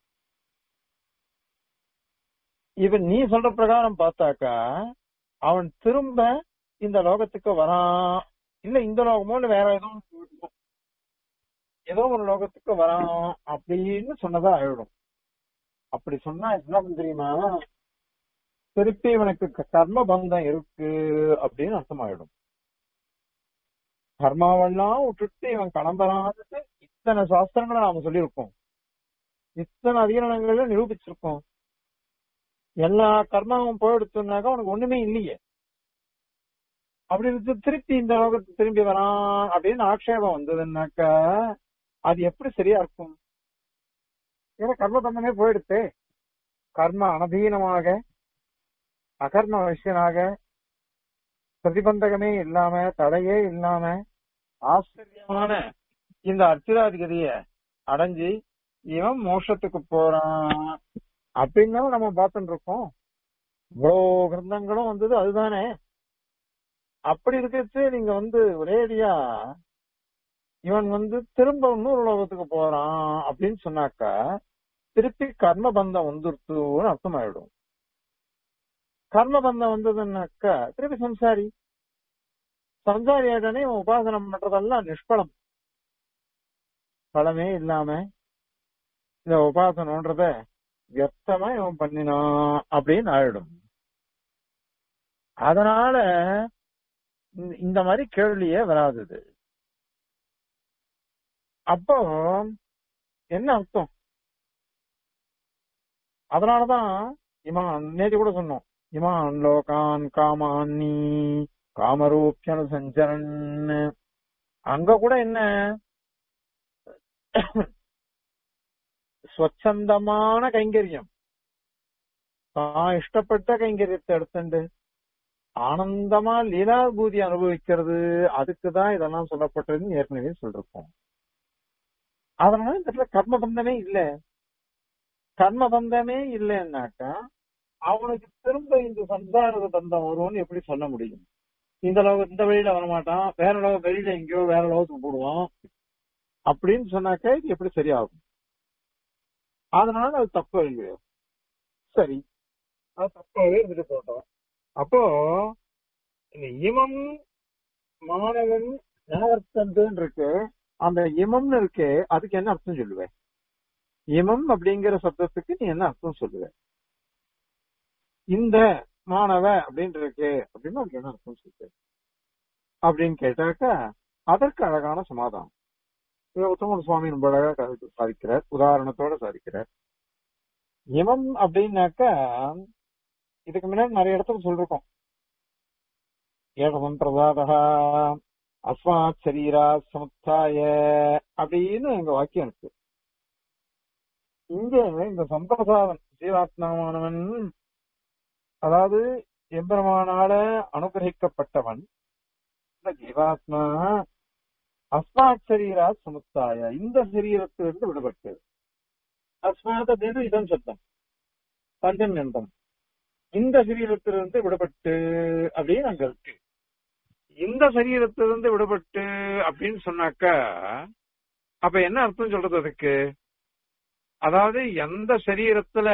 இவன் நீ சொல்ற பிரகாரம் பார்த்தாக்கா அவன் திரும்ப இந்த லோகத்துக்கு வரான் இல்ல இந்த லோகமோ இல்ல வேற ஏதோ ஒரு ஏதோ ஒரு லோகத்துக்கு வரான் அப்படின்னு சொன்னதா ஆயிடும் அப்படி சொன்னா என்ன தெரியுமா திருப்பி இவனுக்கு க- கர்ம பந்தம் இருக்கு அப்படின்னு அர்த்தமாயிடும் கர்மாவெல்லாம் விட்டுட்டு இவன் கிளம்புறான்னு இத்தனை சாஸ்திரங்களை நாம சொல்லியிருக்கோம் இத்தனை அதிகரணங்கள்ல நிரூபிச்சிருக்கோம் எல்லா கர்மாவும் போயிடுச்சுனாக்கா உனக்கு ஒண்ணுமே இல்லையே அப்படி இருந்து திருப்பி இந்த லோகத்துக்கு திரும்பி வரான் அப்படின்னு ஆக்ஷேபம் வந்ததுன்னாக்கா அது எப்படி சரியா இருக்கும் ஏன்னா கர்ம பந்தமே போயிடுத்து கர்ம அனதீனமாக அகர்ம விஷயனாக பிரதிபந்தகமே இல்லாம தடையே இல்லாம ஆச்சரியமான இந்த அர்ச்சிராதிகதிய அடைஞ்சு இவன் மோட்சத்துக்கு போறான் அப்படின்னு நம்ம பார்த்துட்டு இருக்கோம் இவ்வளோ கிரந்தங்களும் வந்தது அதுதானே அப்படி இருக்கிறது நீங்க வந்து ஒரேடியா இவன் வந்து திரும்ப இன்னொரு லோகத்துக்கு போறான் அப்படின்னு சொன்னாக்கா திருப்பி கர்ம பந்தம் வந்துருத்துன்னு அர்த்தமாயிடும் கர்ம பந்தம் வந்ததுன்னாக்கா திருப்பி சம்சாரி சம்சாரி ஆயிட்டானே இவன் உபாசனம் பண்றதெல்லாம் நிஷ்பலம் பலமே இல்லாம இந்த உபாசனம்ன்றத வியர்த்தமா இவன் பண்ணினான் அப்படின்னு ஆயிடும் அதனால இந்த- இந்த மாதிரி கேள்வியே வராது இது. அப்போ என்ன அர்த்தம் அதனாலதான் இமான் நேற்று கூட சொன்னோம் இமான் லோகான் காமான்னி காமரூப்யனு சஞ்சரன் அங்க கூட என்ன ஸ்வச்சந்தமான கைங்கரியம் தான் இஷ்டப்பட்ட கைங்கரியத்தை எடுத்துண்டு ஆனந்தமா லீலாபூதி அனுபவிக்கிறது அதுக்குதான் இதெல்லாம் சொல்லப்பட்டதுன்னு ஏற்கனவே சொல்லிருக்கோம் அதனால இந்த இடத்துல கர்ம பந்தமே இல்ல கர்ம பந்தமே இல்லைன்னாக்கா அவனுக்கு திரும்ப இந்த சம்சார பந்தம் வரும்னு எப்படி சொல்ல முடியும் இந்த லோக இந்த வழியில வரமாட்டான் வேற லோக வெளியில எங்கேயோ வேற லோகத்துக்கு போடுவான் அப்படின்னு சொன்னாக்கா இது எப்படி சரியாகும் அதனால அது தப்பு இல்லையோ சரி அது தப்பாவே இருந்துட்டு போட்டோம் அப்போ இந்த இமம் மாணவன் நிலவர்த்தன் இருக்கு அந்த இமம்னு இருக்கு அதுக்கு என்ன அர்த்தம் சொல்லுவேன் இமம் அப்படிங்கிற சப்தத்துக்கு நீ என்ன அர்த்தம் சொல்லுவ இந்த மாணவ அப்படின்னு இருக்கு அப்படின்னு அதுக்கு என்ன அர்த்தம் சொல்லுவ அப்படின்னு கேட்டாக்கா அதற்கு அழகான சமாதானம் இதை உத்தமன் சுவாமி ரொம்ப அழகா கருத்து சாதிக்கிறார் உதாரணத்தோட சாதிக்கிறார் இமம் அப்படின்னாக்கா இதுக்கு முன்னாடி நிறைய இடத்துல சொல்லிருக்கோம் ஏகமம் பிரதாதா அஸ்மாத் சரீரா சமுத்தாய அப்படின்னு எங்க வாக்கியம் இருக்கு இங்க இந்த சம்பிரதாதன் ஜீவாத்மாவானவன் அதாவது எம்பெருமானால அனுகிரகிக்கப்பட்டவன் இந்த ஜீவாத்மா அஸ்மாத் சரீரா சமுத்தாய இந்த சரீரத்திலிருந்து விடுபட்டு அஸ்மாத் அப்படின்னு இதன் சத்தம் பஞ்சம் நின்றம் இந்த சரீரத்திலிருந்து விடுபட்டு அப்படின்னு அங்க இருக்கு இந்த சரீரத்திலிருந்து விடுபட்டு அப்படின்னு சொன்னாக்கா அப்ப என்ன அர்த்தம் சொல்றது அதுக்கு அதாவது எந்த சரீரத்துல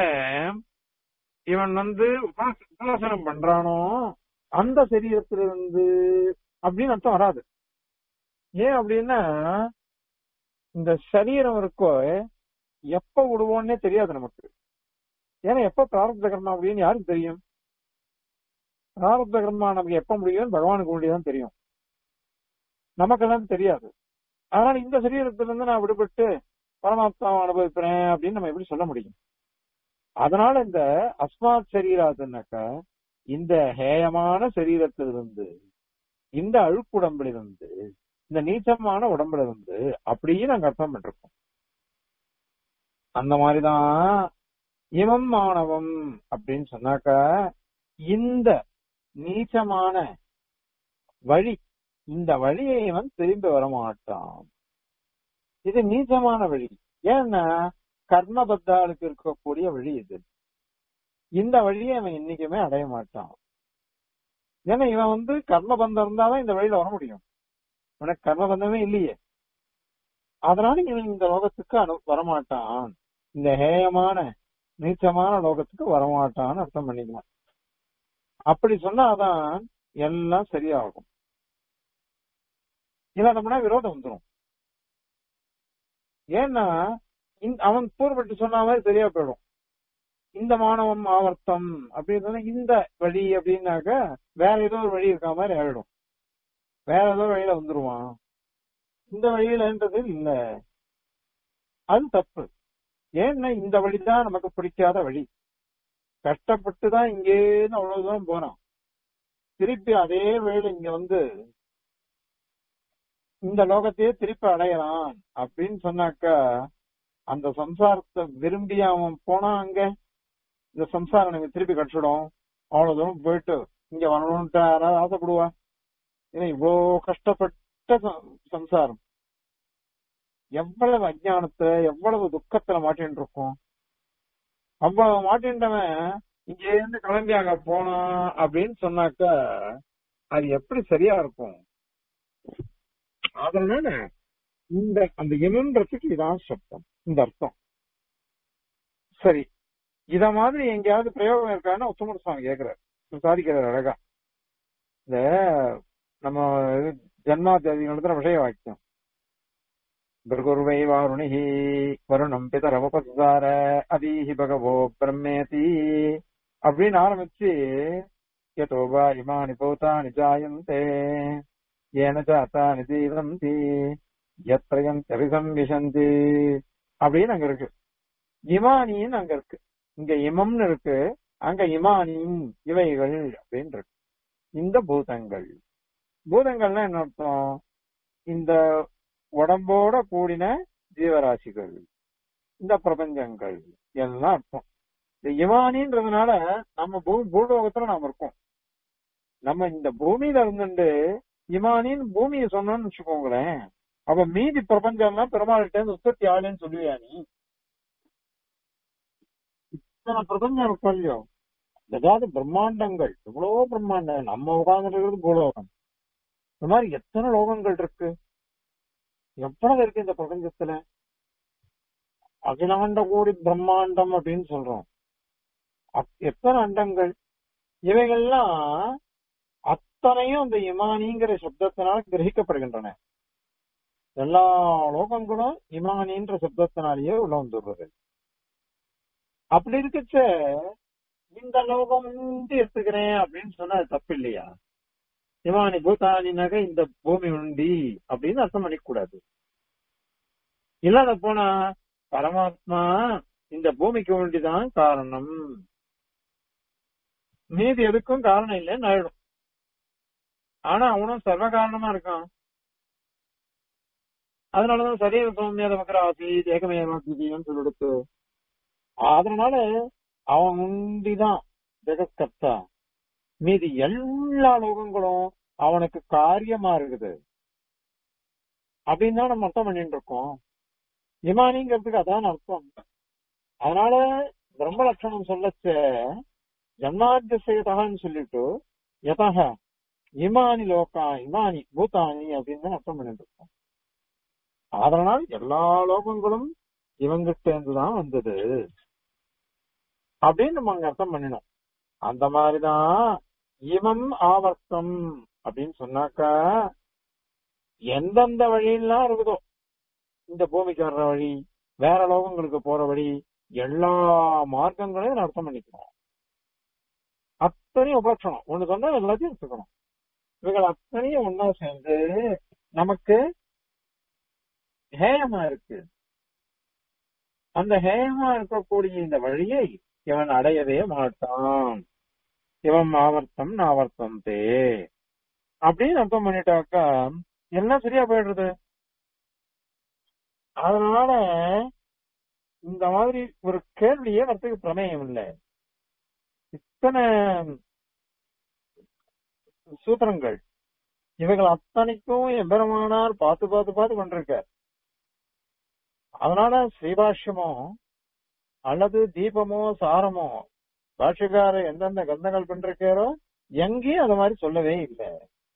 இவன் வந்து உபாச- உபாசனம் பண்றானோ அந்த சரீரத்திலிருந்து அப்படின்னு அர்த்தம் வராது ஏன் அப்படின்னா இந்த சரீரம் இருக்கோ எப்ப விடுவோன்னே தெரியாது நமக்கு ஏன்னா எப்ப பிராரப்த கர்மா அப்படின்னு யாருக்கு தெரியும் பிராரப்த கர்மா நமக்கு எப்ப முடியும் பகவானுக்கு முடியும் தெரியும் நமக்கெல்லாம் தெரியாது அதனால இந்த சரீரத்துல இருந்து நான் விடுபட்டு பரமாத்மாவை அனுபவிக்கிறேன் அப்படின்னு நம்ம எப்படி சொல்ல முடியும் அதனால இந்த அஸ்மாத் சரீராத்துனாக்கா இந்த ஹேயமான சரீரத்திலிருந்து இந்த அழுக்குடம்பிலிருந்து இந்த நீச்சமான உடம்புல இருந்து அப்படியே நாங்க அர்த்தம் பண்ணிருக்கோம் அந்த மாதிரிதான் இமம் மாணவம் அப்படின்னு சொன்னாக்கா இந்த நீச்சமான வழி இந்த வழியை இவன் திரும்பி வரமாட்டான் இது நீச்சமான வழி ஏன்னா கர்மபத்தாளுக்கு இருக்கக்கூடிய வழி இது இந்த வழியை அவன் என்னைக்குமே அடைய மாட்டான் ஏன்னா இவன் வந்து கர்மபந்தம் இருந்தாதான் இந்த வழியில வர முடியும் உனக்கு கர்மபந்தமே இல்லையே அதனால இவன் இந்த லோகத்துக்கு அனு வரமாட்டான் இந்த ஹேயமான நீச்சமான லோகத்துக்கு வரமாட்டான்னு அர்த்தம் பண்ணிக்கலாம் அப்படி சொன்னாதான் எல்லாம் சரியாகும் இல்லாதம்னா விரோதம் வந்துடும் ஏன்னா இந்த- அவன் பூர்வட்டு சொன்ன மாதிரி சரியா போயிடும் இந்த மாணவம் ஆவர்த்தம் அப்படின்னு சொன்னா இந்த வழி அப்படின்னாக்க வேற ஏதோ ஒரு வழி இருக்க மாதிரி ஆயிடும் வேற ஏதோ வழியில வந்துருவான் இந்த வழியிலன்றது இல்ல அது தப்பு ஏன்னா இந்த வழிதான் நமக்கு பிடிக்காத வழி கஷ்டப்பட்டு தான் இங்கேருந்து அவ்வளவு தூரம் போறான் திருப்பி அதே வழியில இங்க வந்து இந்த லோகத்தையே திருப்பி அடையறான் அப்படின்னு சொன்னாக்கா அந்த சம்சாரத்தை விரும்பி அவன் போனா அங்க இந்த சம்சாரம் எனக்கு திருப்பி கடிச்சிடும் அவ்வளவு தூரம் போயிட்டு இங்க வரணும்ட்டு யாராவது ஆசைப்படுவா ஏன்னா இவ்வளவு கஷ்டப்பட்ட சம்- சம்சாரம் எவ்வளவு அஜ்ஞானத்தை எவ்வளவு துக்கத்துல மாட்டின்னு இருக்கும் அவ்வளவு மாட்டின்றவன் இங்க இருந்து கிளம்பி அங்க போனான் அப்படின்னு சொன்னாக்கா அது எப்படி சரியா இருக்கும் அதனால இந்த அந்த இமன்றதுக்கு இதான் சப்தம் இந்த அர்த்தம் சரி இத மாதிரி எங்கேயாவது பிரயோகம் இருக்கான்னு உத்தமர் சுவாமி கேக்குறாரு சாதிக்கிறார் அழகா இந்த நம்ம இது ஜன்மாத்தியாதி நடத்துற விஷய வாக்கியம் பிருகுர்வை வாருணிஹி வருணம் பிதரமுபசார அதீஹி பகவோ பிரம்மேதி அப்படின்னு ஆரம்பிச்சு யதோபா இமானி பூதானி ஜாயந்தே ஏன ஜாத்தானி ஜீவந்தி எத்திரயம் தெரிசம்விசந்தி அப்படின்னு அங்க இருக்கு இமானின்னு அங்க இருக்கு இங்க இமம்னு இருக்கு அங்க இமானி இவைகள் அப்படின்னு இருக்கு இந்த பூதங்கள் பூதங்கள்னா என்ன அர்த்தம் இந்த உடம்போட கூடின ஜீவராசிகள் இந்த பிரபஞ்சங்கள் எல்லாம் அர்த்தம் இந்த இமானின்றதுனால நம்ம பூ பூலோகத்துல நாம இருக்கோம் நம்ம இந்த பூமியில இருந்துட்டு இமானின்னு பூமியை சொன்னோம்னு வச்சுக்கோங்களேன் அப்ப மீதி பிரபஞ்சம் எல்லாம் பெருமாள்கிட்ட இருந்து உற்பத்தி ஆளுன்னு சொல்லுவியா நீ இத்தனை பிரபஞ்சம் இருக்கும் இல்லையோ ஏதாவது பிரம்மாண்டங்கள் எவ்வளவோ பிரம்மாண்டம் நம்ம உட்கார்ந்து இருக்கிறது பூலோகம் இந்த மாதிரி எத்தனை லோகங்கள் இருக்கு எவ்வளவு இருக்கு இந்த பிரபஞ்சத்துல அகிலாண்ட கோடி பிரம்மாண்டம் அப்படின்னு சொல்றோம் அத்- எத்தனை அண்டங்கள் இவைகள்லாம் அத்தனையும் இந்த இமானிங்கிற சப்தத்தினால் கிரகிக்கப்படுகின்றன எல்லா லோகங்களும் இமானின்ற சப்தத்தினாலேயே உள்ள வந்துடுறது அப்படி இருக்கச்ச இந்த லோகம் எடுத்துக்கிறேன் அப்படின்னு சொன்னா அது தப்பு இல்லையா இமானி பூதானினாக இந்த பூமி உண்டி அப்படின்னு அர்த்தம் பண்ணிக்க கூடாது இல்லாத போனா பரமாத்மா இந்த பூமிக்கு உண்டிதான் காரணம் மீதி எதுக்கும் காரணம் இல்லைன்னு ஆயிடும் ஆனா அவனும் சர்வ காரணமா இருக்கான் அதனாலதான் சரீர சௌமியாத மக்கள் ஆசி ஏகமேவாசின்னு சொல்லிடுத்து அதனால அவன் உண்டிதான் ஜெகத்கர்த்தா மீதி எல்லா லோகங்களும் அவனுக்கு காரியமா இருக்குது அப்படின்னு தான் நம்ம அர்த்தம் பண்ணிட்டு இருக்கோம் இமானிங்கிறதுக்கு அதான் அர்த்தம் அதனால பிரம்ம லட்சணம் சொல்லச்ச ஜன்மாத்தியசேதகான்னு சொல்லிட்டு யதக இமானி லோகா இமானி பூதானி அப்படின்னு தான் அர்த்தம் பண்ணிட்டு இருக்கோம் அதனால எல்லா லோகங்களும் இவங்கிட்ட இருந்துதான் வந்தது அப்படின்னு நம்ம அங்க அர்த்தம் பண்ணினோம் அந்த மாதிரிதான் இவம் ஆவர்த்தம் அப்படின்னு சொன்னாக்கா எந்தெந்த வழியெல்லாம் இருக்குதோ இந்த பூமிக்கு வர்ற வழி வேற லோகங்களுக்கு போற வழி எல்லா மார்க்கங்களையும் நான் அர்த்தம் பண்ணிக்கணும் அத்தனையும் உபலட்சணம் ஒண்ணு சொன்னா எல்லாத்தையும் எடுத்துக்கணும் இவைகள் அத்தனையும் ஒன்னா சேர்ந்து நமக்கு ஹேயமா இருக்கு அந்த ஹேயமா இருக்கக்கூடிய இந்த வழியை இவன் அடையவே மாட்டான் இவன் ஆவர்த்தம் நாவர்த்தம் தே அப்படின்னு அர்த்தம் பண்ணிட்டாக்கா எல்லாம் சரியா போயிடுறது அதனால இந்த மாதிரி ஒரு கேள்வியே வரத்துக்கு பிரமேயம் இல்லை இத்தனை சூத்திரங்கள் இவைகள் அத்தனைக்கும் எம்பெருமானார் பார்த்து பார்த்து பார்த்து கொண்டிருக்கார் அதனால ஸ்ரீபாஷ்யமோ அல்லது தீபமோ சாரமோ பாஷக்கார எந்தெந்த கந்தங்கள் பண்ணிருக்காரோ எங்கேயும் அது மாதிரி சொல்லவே இல்லை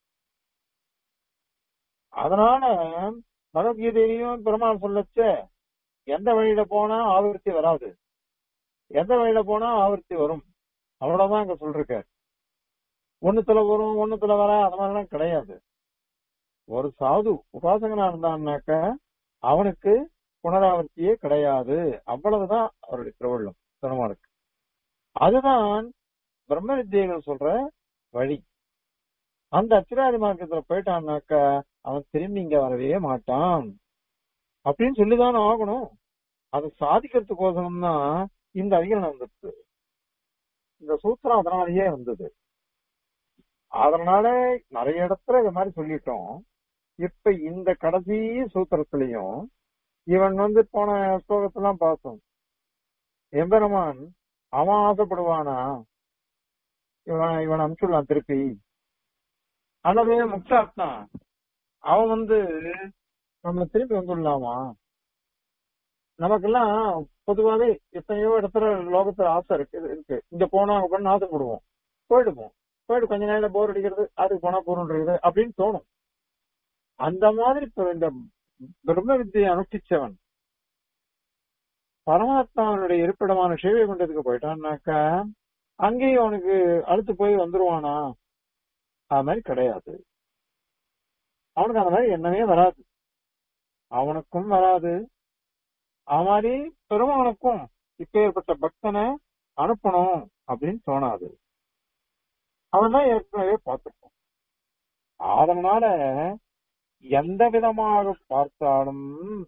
அதனால பகவத்கீதையிலையும் பெருமாள் சொல்லச்ச எந்த வழியில போனா ஆவர்த்தி வராது எந்த வழியில போனா ஆவர்த்தி வரும் அவ்வளவுதான் இங்க சொல்லிருக்காரு ஒண்ணுத்துல வரும் ஒண்ணுத்துல வர அது மாதிரிலாம் கிடையாது ஒரு சாது உபாசகனா இருந்தான்னாக்க அவனுக்கு புனராவர்த்தியே கிடையாது அவ்வளவுதான் அவருடைய திருவள்ளம் பெருமாளுக்கு அதுதான் பிரம்ம வித்தியைகள் சொல்ற வழி அந்த அச்சிராதி மார்க்கத்துல போயிட்டான்னாக்க அவன் திரும்பி இங்க வரவே மாட்டான் அப்படின்னு சொல்லிதானே ஆகணும் அதை சாதிக்கிறதுக்கோசரம் தான் இந்த அதிகரணம் வந்துச்சு இந்த சூத்திரம் அதனாலேயே வந்தது அதனால நிறைய இடத்துல இது மாதிரி சொல்லிட்டோம் இப்ப இந்த கடைசி சூத்திரத்திலையும் இவன் வந்து போன ஸ்லோகத்தெல்லாம் பார்த்தோம் எம்பெருமான் அவன் ஆசைப்படுவானா இவன் இவன் அனுப்பிச்சுடலாம் திருப்பி அல்லது முக்தாத்மா அவன் வந்து நம்ம திருப்பி வந்துடலாமா நமக்கெல்லாம் பொதுவாவே எத்தனையோ இடத்துல லோகத்துல ஆசை இருக்கு இருக்கு இங்க போனா அப்படின்னு ஆசைப்படுவோம் போயிடுவோம் போயிட்டு கொஞ்ச நேரம் போர் அடிக்கிறது அதுக்கு போனா போறோன்றது அப்படின்னு தோணும் அந்த மாதிரி இப்ப இந்த பிரம்ம வித்தியை அனுஷ்டிச்சவன் பரமாத்மாவனுடைய இருப்பிடமான சேவை கொண்டதுக்கு போயிட்டான்னாக்கா அங்கேயும் அவனுக்கு அழுத்து போய் வந்துருவானா அது மாதிரி கிடையாது அவனுக்கு அந்த மாதிரி எண்ணமே வராது அவனுக்கும் வராது அது மாதிரி பெருமானுக்கும் இப்பேற்பட்ட பக்தனை அனுப்பணும் அப்படின்னு தோணாது அவன் தான் ஏற்கனவே பார்த்துருப்பான் அதனால எந்த விதமாக பார்த்தாலும்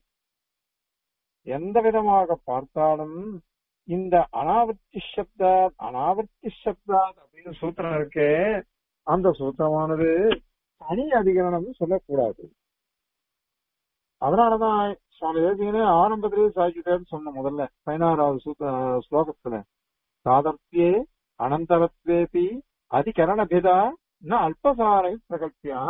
எந்த விதமாக பார்த்தாலும் இந்த அனாவர்த்தி சப்தாத் அனாவர்த்தி சப்தாத் அப்படின்னு சூத்திரம் இருக்கே அந்த சூத்திரமானது தனி அதிகரணம் சொல்லக்கூடாது அதனாலதான் சுவாமி ஏற்கனவே ஆரம்பத்திலேயே சாய்ச்சிட்டாருன்னு சொன்ன முதல்ல பதினாறாவது சூத்த ஸ்லோகத்துல சாதர்த்தியே அனந்தரத்வேபி அதிகரணபிதா ந அல்பசாரை பிரகல்பியா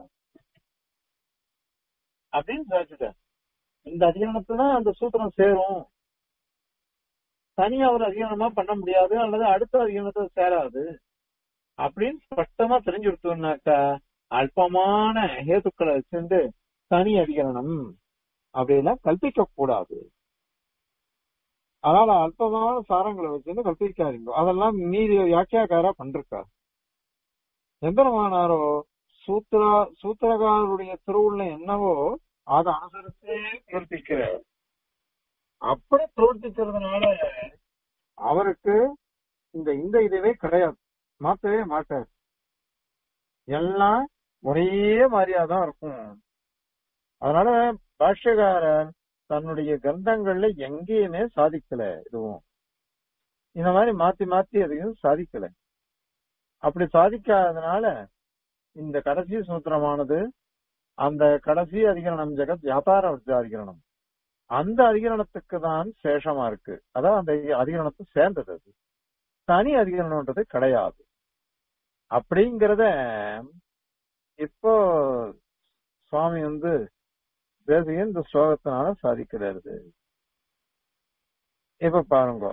அப்படின்னு சாய்ச்சிட்டார் இந்த அதிகரணத்துல அந்த சூத்திரம் சேரும் தனியா ஒரு அதிகரணமா பண்ண முடியாது அல்லது அடுத்த அதிகரணத்துல சேராது அப்படின்னு ஸ்பஷ்டமா தெரிஞ்சு கொடுத்தோம்னாக்கா அல்பமான ஹேதுக்களை வச்சுட்டு தனி அதிகரணம் அப்படிலாம் கல்பிக்க கூடாது அதனால அல்பமான சாரங்களை வச்சுட்டு கல்பிக்காதீங்க அதெல்லாம் மீதி வியாக்கியாக்காரா பண்றார் எந்திரமானாரோ சூத்ரா சூத்திரகாரருடைய திருவுள்ள என்னவோ அதை அனுசரித்தே பிரவர்த்திக்கிறார் அப்படி பிரவர்த்திக்கிறதுனால அவருக்கு இந்த இந்த இதுவே கிடையாது மாத்தவே மாட்டார் எல்லாம் ஒரே மாதிரியாதான் இருக்கும் அதனால பாஷ்யகாரர் தன்னுடைய கிரந்தங்கள்ல எங்கேயுமே சாதிக்கல இதுவும் இந்த மாதிரி மாத்தி மாத்தி எதையும் சாதிக்கல அப்படி சாதிக்காததுனால இந்த கடைசி சூத்திரமானது அந்த கடைசி அதிகரணம் ஜெகத் வியாபார அதிகரணம் அந்த அதிகரணத்துக்கு தான் சேஷமா இருக்கு அதான் அந்த அதிகரணத்தை சேர்ந்தது அது தனி அதிகரணம்ன்றது கிடையாது அப்படிங்கிறத இப்போ சுவாமி வந்து பேசிய இந்த ஸ்லோகத்தினால சாதிக்கிறாரு இப்ப பாருங்க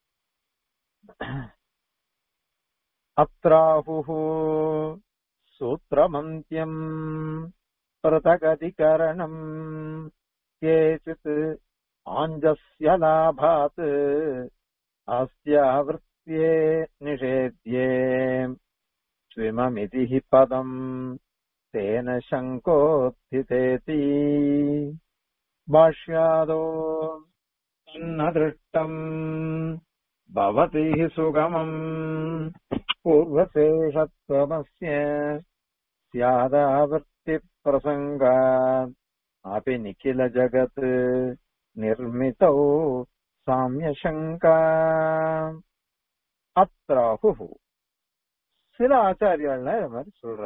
அத்ராஹு சூத்திரமந்தியம் பிரதகதிகரணம் கேச்சித் ஆஞ்சஸ்ய லாபாத் அஸ்யாவிருத்தியே நிஷேத்யே ஸ்விமமிதி हि பதம் तेन शङ्कोत्थितेति भाष्यादो न दृष्टम् भवति हि सुगमम् पूर्वशेषत्वमस्य स्यादावृत्तिप्रसङ्गात् अपि निखिलजगत् निर्मितौ साम्यशङ्का அத்ராஹு சில ஆச்சாரியாள்லாம் இந்த மாதிரி சொல்றா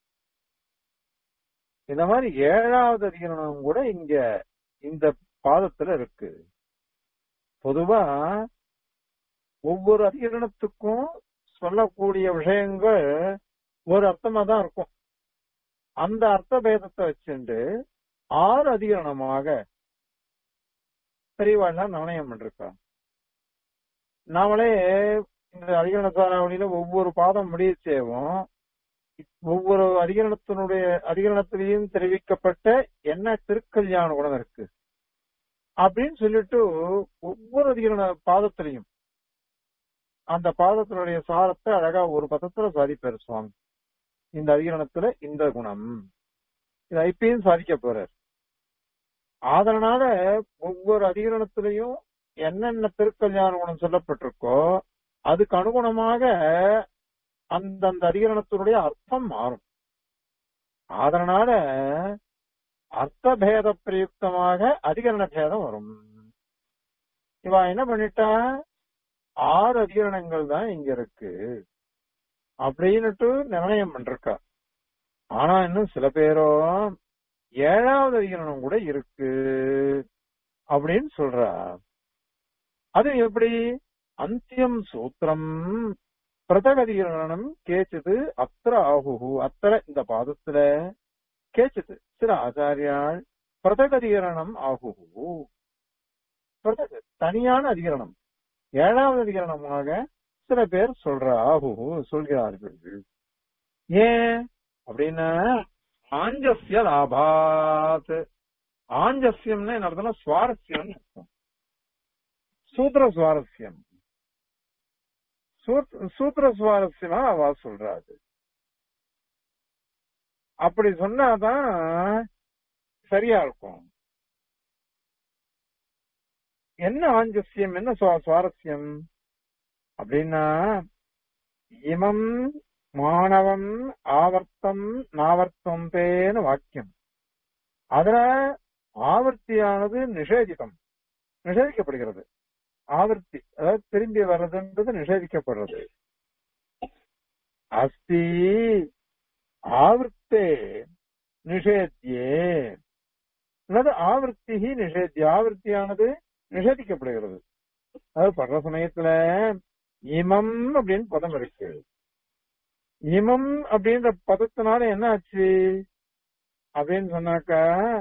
இந்த மாதிரி ஏழாவது அதிகரணம் கூட இங்க இந்த பாதத்துல இருக்கு பொதுவா ஒவ்வொரு அதிகரணத்துக்கும் சொல்லக்கூடிய விஷயங்கள் ஒரு அர்த்தமா தான் இருக்கும் அந்த அர்த்த பேதத்தை வச்சுண்டு ஆறு அதிகரணமாக பெரியவாள்லாம் நாணயம் பண்ணிருக்கா நாமளே இந்த அதிகரண சாராவளியில ஒவ்வொரு பாதம் முடிய செய்வோம் ஒவ்வொரு அதிகரணத்தினுடைய அதிகரணத்திலையும் தெரிவிக்கப்பட்ட என்ன திருக்கல்யாண குணம் இருக்கு அப்படின்னு சொல்லிட்டு ஒவ்வொரு அதிகரண பாதத்திலையும் அந்த பாதத்தினுடைய சாரத்தை அழகா ஒரு பதத்துல சாதிப்பாரு சுவாமி இந்த அதிகரணத்துல இந்த குணம் இது ஐப்பியும் சாதிக்க போறார் அதனால ஒவ்வொரு அதிகரணத்திலையும் என்னென்ன திருக்கல்யாண குணம் சொல்லப்பட்டிருக்கோ அதுக்கு அனுகுணமாக அந்தந்த அதிகரணத்தினுடைய அர்த்தம் மாறும் அதனால அர்த்த பேத பிரயுக்தமாக அதிகரண பேதம் வரும் இவ என்ன பண்ணிட்டா ஆறு அதிகரணங்கள் தான் இங்க இருக்கு அப்படின்னுட்டு நிர்ணயம் பண்றா ஆனா இன்னும் சில பேரோ ஏழாவது அதிகரணம் கூட இருக்கு அப்படின்னு சொல்றா அது எப்படி அந்தியம் சூத்திரம் பிரதகதிகரணம் கேச்சது அத்திர ஆகுஹு அத்திர இந்த பாதத்துல கேச்சது சில ஆச்சாரியால் பிரதகதிகரணம் ஆகுஹு பிரதக தனியான அதிகரணம் ஏழாவது அதிகரணமாக சில பேர் சொல்ற ஆகுஹு சொல்கிறார்கள் ஏன் அப்படின்னா ஆஞ்சஸ்ய லாபாத் ஆஞ்சஸ்யம்னு என்ன அர்த்தம்னா சுவாரஸ்யம் சூத்திர சுவாரஸ்யம் சூத்- சூத்திர சுவாரஸ்யமா அவ சொல்றாது அப்படி சொன்னாதான் சரியா இருக்கும் என்ன ஆஞ்சஸ்யம் என்ன சுவா- சுவாரஸ்யம் அப்படின்னா இமம் மாணவம் ஆவர்த்தம் நாவர்த்தம் பேன்னு வாக்கியம் அதுல ஆவர்த்தியானது நிஷேதிதம் நிஷேதிக்கப்படுகிறது ஆவர்த்தி அதாவது திரும்பி வர்றதுன்றது நிஷேதிக்கப்படுறது அஸ்தி ஆவர்த்தே நிஷேத்தியே அல்லது ஆவர்த்தி நிஷேத்திய ஆவர்த்தியானது நிஷேதிக்கப்படுகிறது அதாவது படுற சமயத்துல இமம் அப்படின்னு பதம் இருக்கு இமம் அப்படின்ற பதத்தினால என்ன ஆச்சு அப்படின்னு சொன்னாக்கா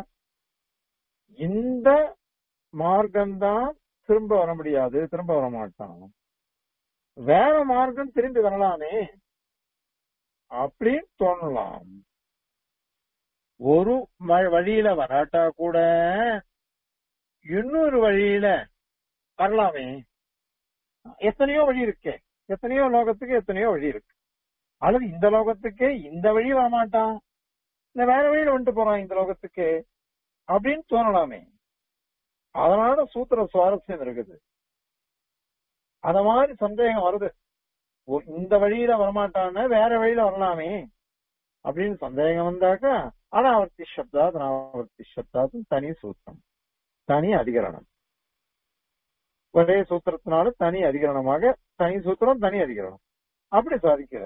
இந்த மார்க்கம்தான் திரும்ப வர முடியாது திரும்ப வர மாட்டான் வேற மார்க்கம் திரும்பி வரலாமே அப்படின்னு தோணலாம் ஒரு வ- வழியில வராட்டா கூட இன்னொரு வழியில வரலாமே எத்தனையோ வழி இருக்கே எத்தனையோ லோகத்துக்கு எத்தனையோ வழி இருக்கு அல்லது இந்த லோகத்துக்கே இந்த வழி வரமாட்டான் இந்த வேற வழியில வந்துட்டு போறான் இந்த லோகத்துக்கு அப்படின்னு தோணலாமே அதனால சூத்திர சுவாரஸ்யம் இருக்குது அத மாதிரி சந்தேகம் வருது ஓ, இந்த வழியில வரமாட்டான்னு வேற வழியில வரலாமே அப்படின்னு சந்தேகம் வந்தாக்கா அனாவர்த்தி சப்தாத் அனாவர்த்தி சப்தாத் தனி சூத்திரம் தனி அதிகரணம் ஒரே சூத்திரத்தினால தனி அதிகரணமாக தனி சூத்திரம் தனி அதிகரணம் அப்படி சாதிக்கிற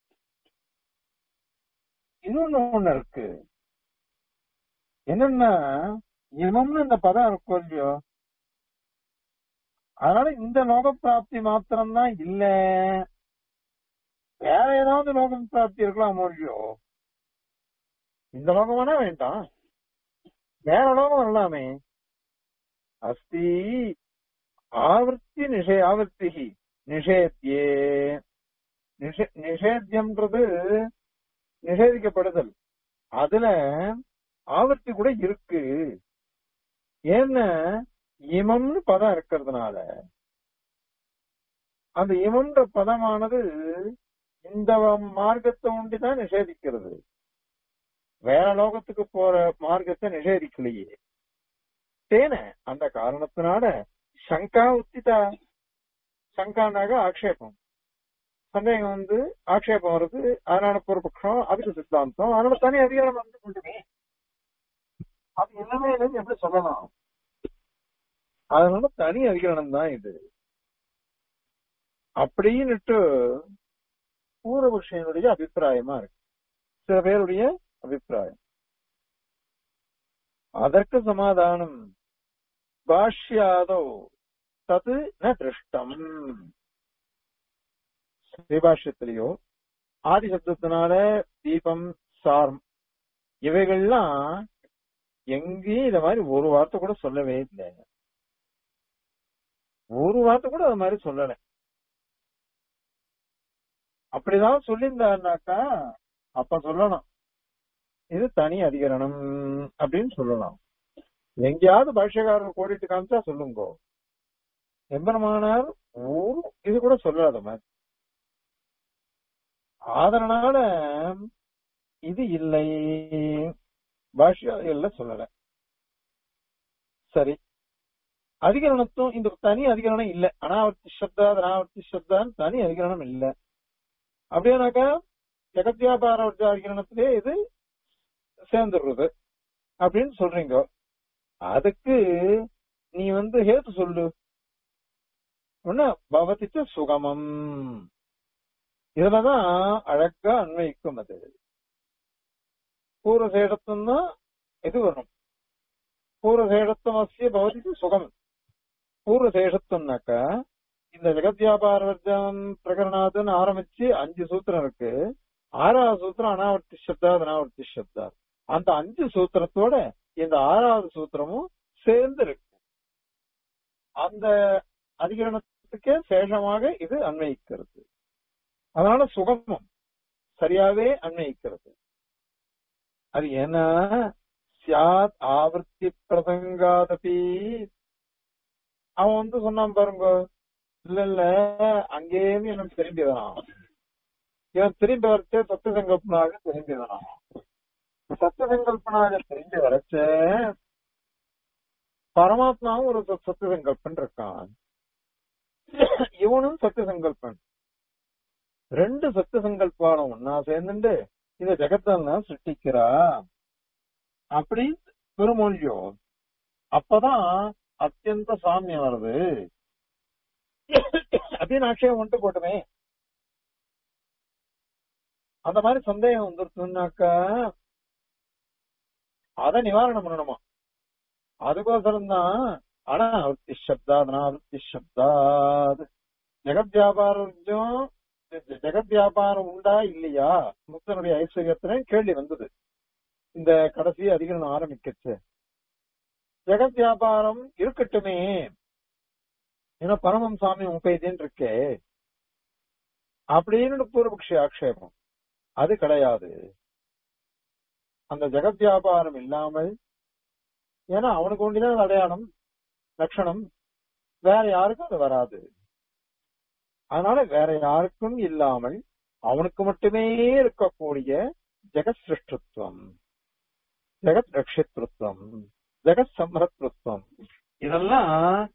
இன்னொன்னு ஒண்ணு இருக்கு என்னன்னா இமம்னு இந்த பதம் இருக்கும் இல்லையோ அதனால இந்த லோக பிராப்தி மாத்திரம்தான் இல்ல வேற ஏதாவது லோக பிராப்தி இருக்கலாம் இல்லையோ இந்த லோகம் வேணா வேண்டாம் வேற லோகம் வரலாமே அஸ்தி ஆவர்த்தி நிஷே ஆவர்த்தி நிஷேத்தியே நிஷே- நிஷேத்தியம்ன்றது நிஷேதிக்கப்படுதல் அதுல ஆவர்த்தி கூட இருக்கு ஏன்னா இமம்னு பதம் இருக்கிறதுனால அந்த இமம்ன்ற பதமானது இந்த மார்க்கத்தை ஒண்டிதான் நிஷேதிக்கிறது வேற லோகத்துக்கு போற மார்க்கத்தை நிஷேதிக்கலையே தேன அந்த காரணத்தினால சங்கா உத்திதா சங்கானாக ஆக்ஷேபம் சந்தேகம் வந்து ஆக்ஷேபம் வருது அதனால பூர்வபக்ஷம் அதுக்கு சித்தாந்தம் அதனால தனி அதிகாரம் வந்து கொண்டுமே அது எல்லாமே இல்லைன்னு எப்படி சொல்லலாம் அதனால தனி அதிகரணம் தான் இது அப்படின்னுட்டு பூர்வபக்ஷனுடைய அபிப்பிராயமா இருக்கு சில பேருடைய அபிப்பிராயம் அதற்கு சமாதானம் பாஷ்யாதோ தது ந திருஷ்டம் ஸ்ரீபாஷ்யத்திலேயோ ஆதி சப்தத்தினால தீபம் சாரம் இவைகள்லாம் எங்கேயும் இத மாதிரி ஒரு வார்த்தை கூட சொல்லவே இல்லை ஒரு வார்த்தை கூட அது மாதிரி சொல்லல அப்படிதான் சொல்லியிருந்தாருனாக்கா அப்ப சொல்லணும் இது தனி அதிகரணம் அப்படின்னு சொல்லலாம் எங்கேயாவது பாஷ்யக்காரர் கோடிட்டு காமிச்சா சொல்லுங்க எம்பெருமானார் ஒரு இது கூட சொல்லாத மாதிரி அதனால இது இல்லை பாஷ்யாதிகள்ல சொல்லல சரி அதிகரணத்தும் இந்த தனி அதிகரணம் இல்ல அனாவர்த்தி சப்தா அனாவர்த்தி சப்தான் தனி அதிகரணம் இல்ல அப்படியானாக்கா ஜெகத்யாபார அதிகரணத்திலே இது சேர்ந்துடுறது அப்படின்னு சொல்றீங்க அதுக்கு நீ வந்து ஹேத்து சொல்லு ஒண்ணு பவதிச்ச சுகமம் இதுலதான் அழகா அன்வைக்கும் அது பூர்வசேடத்தும் தான் இது வரும் பூர்வசேடத்துவம் அசிய பவதிக்கு சுகம் பூர்வசேஷத்துவம்னாக்கா இந்த ஜெகத்யாபார வர்ஜம் பிரகரணாதுன்னு ஆரம்பிச்சு அஞ்சு சூத்திரம் இருக்கு ஆறாவது சூத்திரம் அனாவர்த்தி சப்தா அனாவர்த்தி சப்தா அந்த அஞ்சு சூத்திரத்தோட இந்த ஆறாவது சூத்திரமும் சேர்ந்து இருக்கு அந்த அதிகரணத்துக்கே சேஷமாக இது அன்வயிக்கிறது அதனால சுகமம் சரியாவே அன்வயிக்கிறது அது ஏன்னா சியாத் ஆவர்த்தி பிரசங்காதபி அவன் வந்து சொன்னான் பாருங்க இல்ல இல்ல அங்கேயும் எனக்கு திரும்பி வரான் இவன் திரும்பி வரச்சே சத்து சங்கல்பனாக திரும்பி வரான் சத்து சங்கல்பனாக திரும்பி வரச்ச பரமாத்மாவும் ஒரு ச- சத்து சங்கல்பன் இருக்கான் இவனும் சத்து சங்கல்பன் ரெண்டு சத்து சங்கல்பானம் ஒன்னா சேர்ந்துட்டு இந்த ஜெகத்தெல்லாம் சிருஷ்டிக்கிறா அப்படி பெருமொழியோ அப்பதான் அத்தியந்த சாமியம் வருது அப்படின்னு ஆட்சேபம் வந்துட்டு போட்டுமே அந்த மாதிரி சந்தேகம் வந்துருச்சுன்னாக்கா அதை நிவாரணம் பண்ணணுமா அதுக்கோசரம் தான் அனாவர்த்தி சப்தாத் அனாவர்த்தி சப்தாத் ஜெகத் வியாபாரம் ஜெகத் வியாபாரம் உண்டா இல்லையா முக்தனுடைய ஐஸ்வர்யத்தின கேள்வி வந்தது இந்த கடைசி அதிகரணம் ஆரம்பிக்கச்சு ஜெகத் வியாபாரம் இருக்கட்டுமே ஏன்னா பரமம் சாமி உபயத்தின் இருக்கே அப்படின்னு பூர்வபக்ஷி ஆக்ஷேபம் அது கிடையாது அந்த ஜெகத் வியாபாரம் இல்லாமல் ஏன்னா அவனுக்கு ஒண்டிதான் அது அடையாளம் லட்சணம் வேற யாருக்கும் அது வராது அதனால வேற யாருக்கும் இல்லாமல் அவனுக்கு மட்டுமே இருக்கக்கூடிய ஜெகத் சிருஷ்டத்துவம் ஜெகத் ரட்சித்ருத்வம் ஜெகத் சம்ஹத்ருத்வம் இதெல்லாம்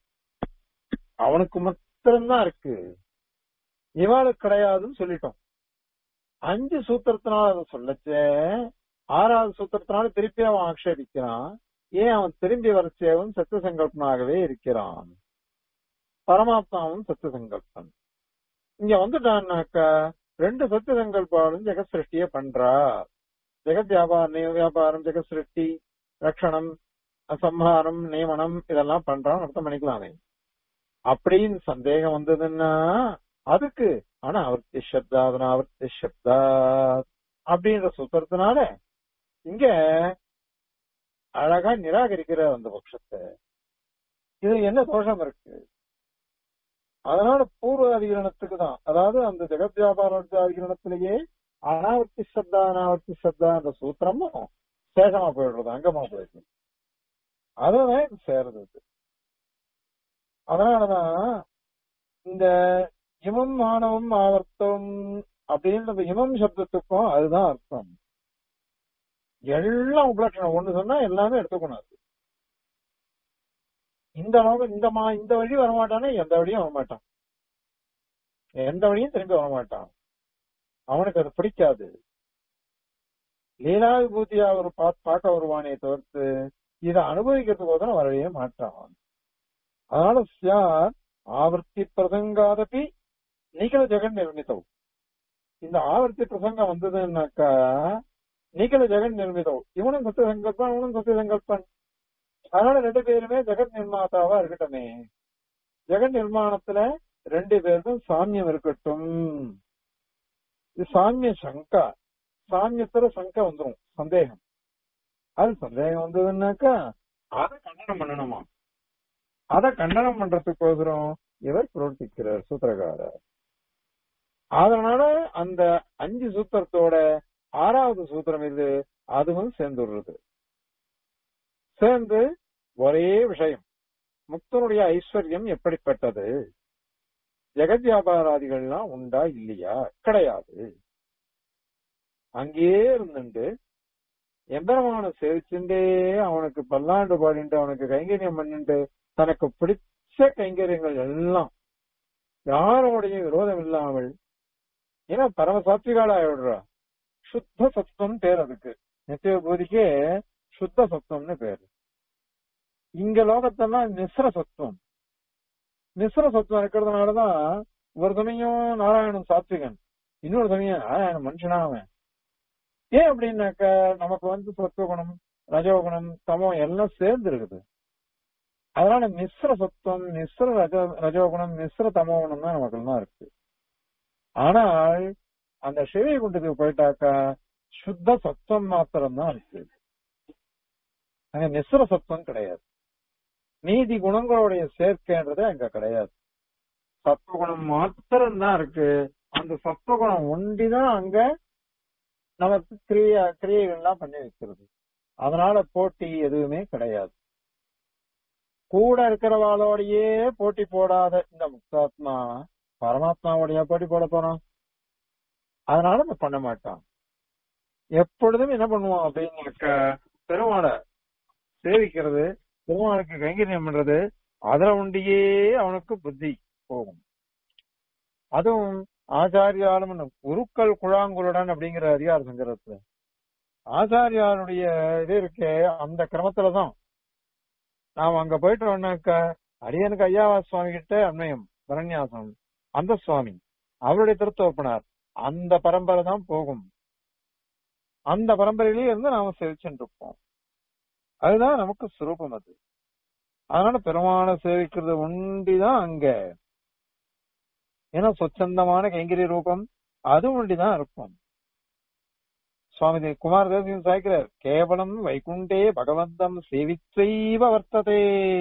அவனுக்கு மாத்திரம்தான் இருக்கு இவாளுக்கு கிடையாதுன்னு சொல்லிட்டோம் அஞ்சு சூத்திரத்தினால அதை சொல்லச்சே ஆறாவது சூத்திரத்தினால திருப்பி அவன் ஆக்ஷேபிக்கிறான் ஏன் அவன் திரும்பி வரச்சேவன் சத்து சங்கல்பனாகவே இருக்கிறான் பரமாத்மாவும் சத்து சங்கல்பன் இங்க வந்துட்டான்னாக்கா ரெண்டு சத்து சங்கல்பாலும் ஜெகத் சிருஷ்டிய பண்றா ஜெகத் வியாபாரம் நிய- வியாபாரம் ஜெகத் சிருஷ்டி ரட்சணம் சம்ஹாரம் நியமனம் இதெல்லாம் பண்றான்னு அர்த்தம் பண்ணிக்கலாமே அப்படின்னு சந்தேகம் வந்ததுன்னா அதுக்கு ஆனா அவர்த்தி சப்தாத் அவர்த்தி சப்தாத் அப்படின்ற சூத்திரத்தினால இங்க அழகா நிராகரிக்கிற அந்த பட்சத்தை இது என்ன தோஷம் இருக்கு அதனால பூர்வ அதிகரணத்துக்கு தான் அதாவது அந்த ஜெகத் வியாபார அதிகரணத்திலேயே அனாவர்த்தி சப்தா அனாவர்த்தி சப்தா அந்த சூத்திரமும் சேஷமா போயிடுறது அங்கமா போயிடுது அதான் இது சேர்றது இது. அதனாலதான் இந்த இமம் மானவம் ஆவர்த்தம் அப்படின்றது இமம் சப்தத்துக்கும் அதுதான் அர்த்தம் எல்லாம் உபலட்சணம் ஒண்ணு சொன்னா எல்லாமே எடுத்துக்கணும் அது. இந்த லோகம் இந்த மா இந்த வழி வரமாட்டானே எந்த வழியும் வரமாட்டான் எந்த வழியும் திரும்பி வரமாட்டான் அவனுக்கு அது பிடிக்காது லீலா விபூதியா ஒரு பா- பார்க்க வருவானே தவிர்த்து இதை அனுபவிக்கிறதுக்கு வரவே மாட்டான் அதனால சியார் ஆவர்த்தி பிரசங்காதபி நிகழ ஜெகன் நிர்மிதம் இந்த ஆவர்த்தி பிரசங்கம் வந்ததுன்னாக்கா நிகழ ஜெகன் நிர்மிதம் இவனும் சத்திய சங்கல்பன் இவனும் சத்திய சங்கல்பன் அதனால ரெண்டு பேருமே ஜெகத் நிர்மாதாவா இருக்கட்டுமே ஜெகன் நிர்மாணத்துல ரெண்டு பேருக்கும் சாமியம் இருக்கட்டும் இது சாமிய சங்கா சாமியத்துல சங்கா வந்துரும் சந்தேகம் அது சந்தேகம் வந்ததுன்னாக்கா அதை கண்டனம் பண்ணணுமா அதை கண்டனம் பண்றதுக்கோசரம் இவர் பிரவர்த்திக்கிறார் சூத்திரகாரர் அதனால அந்த அஞ்சு சூத்திரத்தோட ஆறாவது சூத்திரம் இது அதுவும் சேர்ந்துடுறது சேர்ந்து ஒரே விஷயம் முக்தனுடைய ஐஸ்வர்யம் எப்படிப்பட்டது ஜெகத் வியாபாராதிகள்லாம் உண்டா இல்லையா கிடையாது அங்கேயே இருந்துட்டு எம்பெருமான சேவிச்சுட்டே அவனுக்கு பல்லாண்டு பாடிட்டு அவனுக்கு கைங்கரியம் பண்ணிட்டு தனக்கு பிடிச்ச கைங்கரியங்கள் எல்லாம் யாரோடையும் விரோதம் இல்லாமல் ஏன்னா பரம சாத்விகால ஆயிடுறா சுத்த சத்துவம் பேர் அதுக்கு நித்திய பூதிக்கே சுத்த சத்துவம்னு பேரு இங்க லோகத்தெல்லாம் மிஸ்ர சத்துவம் மிஸ்ர சத்துவம் இருக்கிறதுனாலதான் ஒரு சமயம் நாராயணன் சாத்விகன் இன்னொரு சமயம் நாராயணன் மனுஷனா அவன் ஏன் அப்படின்னாக்க நமக்கு வந்து சத்துவகுணம் ரஜோகுணம் தமம் எல்லாம் சேர்ந்து இருக்குது அதனால மிஸ்ர சத்துவம் மிஸ்ர ரஜ ரஜோகுணம் மிஸ்ர தமோகுணம் தான் நமக்கு எல்லாம் இருக்கு ஆனால் அந்த சிவை குண்டத்துக்கு போயிட்டாக்கா சுத்த சத்துவம் மாத்திரம் தான் இருக்கு அங்க மிஸ்ர சத்துவம் கிடையாது நீதி குணங்களுடைய சேர்க்கைன்றது அங்க கிடையாது சத்துவகுணம் மாத்திரம் தான் இருக்கு அந்த சத்துவகுணம் ஒண்டிதான் அங்க நமக்கு கிரியா கிரியைகள்லாம் பண்ணி வைக்கிறது அதனால போட்டி எதுவுமே கிடையாது கூட இருக்கிறவாளோடையே போட்டி போடாத இந்த முக்தாத்மா பரமாத்மாவோடைய போட்டி போட போறோம் அதனால நம்ம பண்ண மாட்டான் எப்பொழுதும் என்ன பண்ணுவோம் அப்படின்னாக்க பெருமாளை சேவிக்கிறது பெருமாளுக்கு கைங்கரியம் பண்றது அதுல உண்டியே அவனுக்கு புத்தி போகும் அதுவும் ஆச்சாரியாலும் உருக்கள் குழாங்குளுடன் அப்படிங்கிற அதிகார சங்கரத்துல ஆச்சாரியாருடைய இது இருக்கே அந்த கிரமத்துலதான் நாம் அங்க போயிட்டு வந்தாக்க அரியனுக்கு ஐயாவா சுவாமி கிட்ட அன்மயம் பரண்யாசம் அந்த சுவாமி அவருடைய திருத்தோப்பனார் அந்த பரம்பரை தான் போகும் அந்த பரம்பரையிலேயே இருந்து நாம சேவிச்சுட்டு இருப்போம் அதுதான் நமக்கு சுரூபம் அது அதனால பெருமாளை சேவிக்கிறது ஒண்டிதான் அங்க ஏன்னா சொச்சந்தமான கைங்கரிய ரூபம் அது ஒண்டிதான் இருக்கும் சுவாமி குமார தேசியம் சாய்க்கிறார் கேவலம் வைகுண்டே பகவந்தம் சேவிச்சைவ வர்த்ததே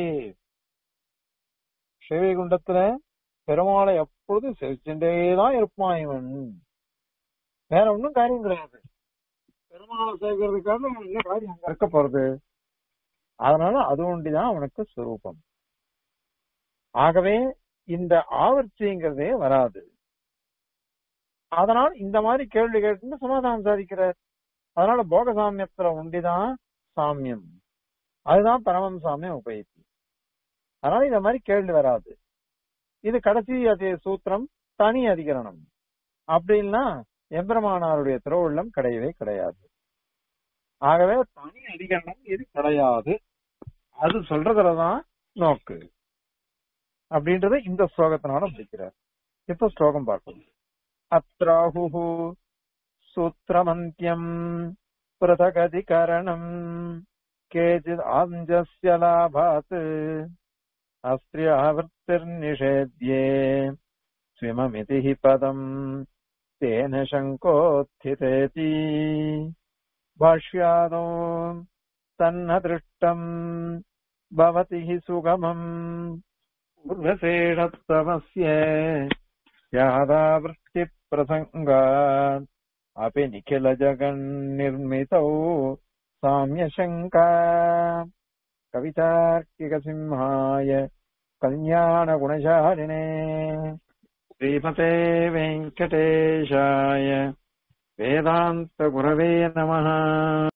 ஸ்ரீவைகுண்டத்துல பெருமாளை எப்பொழுதும் சேவிச்சுட்டேதான் இருப்பான் இவன் வேற ஒன்னும் காரியம் கிடையாது பெருமாளை சேவிக்கிறதுக்காக என்ன காரியம் அங்க இருக்க போறது அதனால அது ஒண்டிதான் அவனுக்கு சுரூபம் ஆகவே இந்த ஆவர்ச்சிங்கிறதே வராது அதனால் இந்த மாதிரி கேள்வி கேட்டு சமாதானம் சாதிக்கிறார் அதனால போக சாமியத்துல உண்டிதான் சாமியம் அதுதான் பரமம் சாமியம் உபயோகி அதனால இந்த மாதிரி கேள்வி வராது இது கடைசி அதே சூத்திரம் தனி அதிகரணம் அப்படின்னா எம்பெருமானாருடைய திருவுள்ளம் கிடையவே கிடையாது ஆகவே தனி அதிகரணம் இது கிடையாது அது சொல்றதுலதான் நோக்கு அப்படின்றத இந்த ஸ்லோகத்தினால முடிக்கிறார் இப்ப ஸ்லோகம் பார்க்கணும் அத்ராஹு சூத்திரமந்தியம் பृथगधिकरणम् केचित् आञ्जस्य लाभात् अस्त्र्यावृत्तिर्निषेद्ये स्विममिति हि पदम् तेन शङ्कोत्थितेति भाष्यादो तन्न दृष्टम् भवति हि सुगमम् पूर्वशेषत्तमस्य यादावृत्तिप्रसङ्गात् अपि निखिलजगन्निर्मितौ साम्यशङ्का कवितार्किकसिंहाय कल्याणगुणशालिने श्रीमते वेङ्कटेशाय वेदान्तगुरवे नमः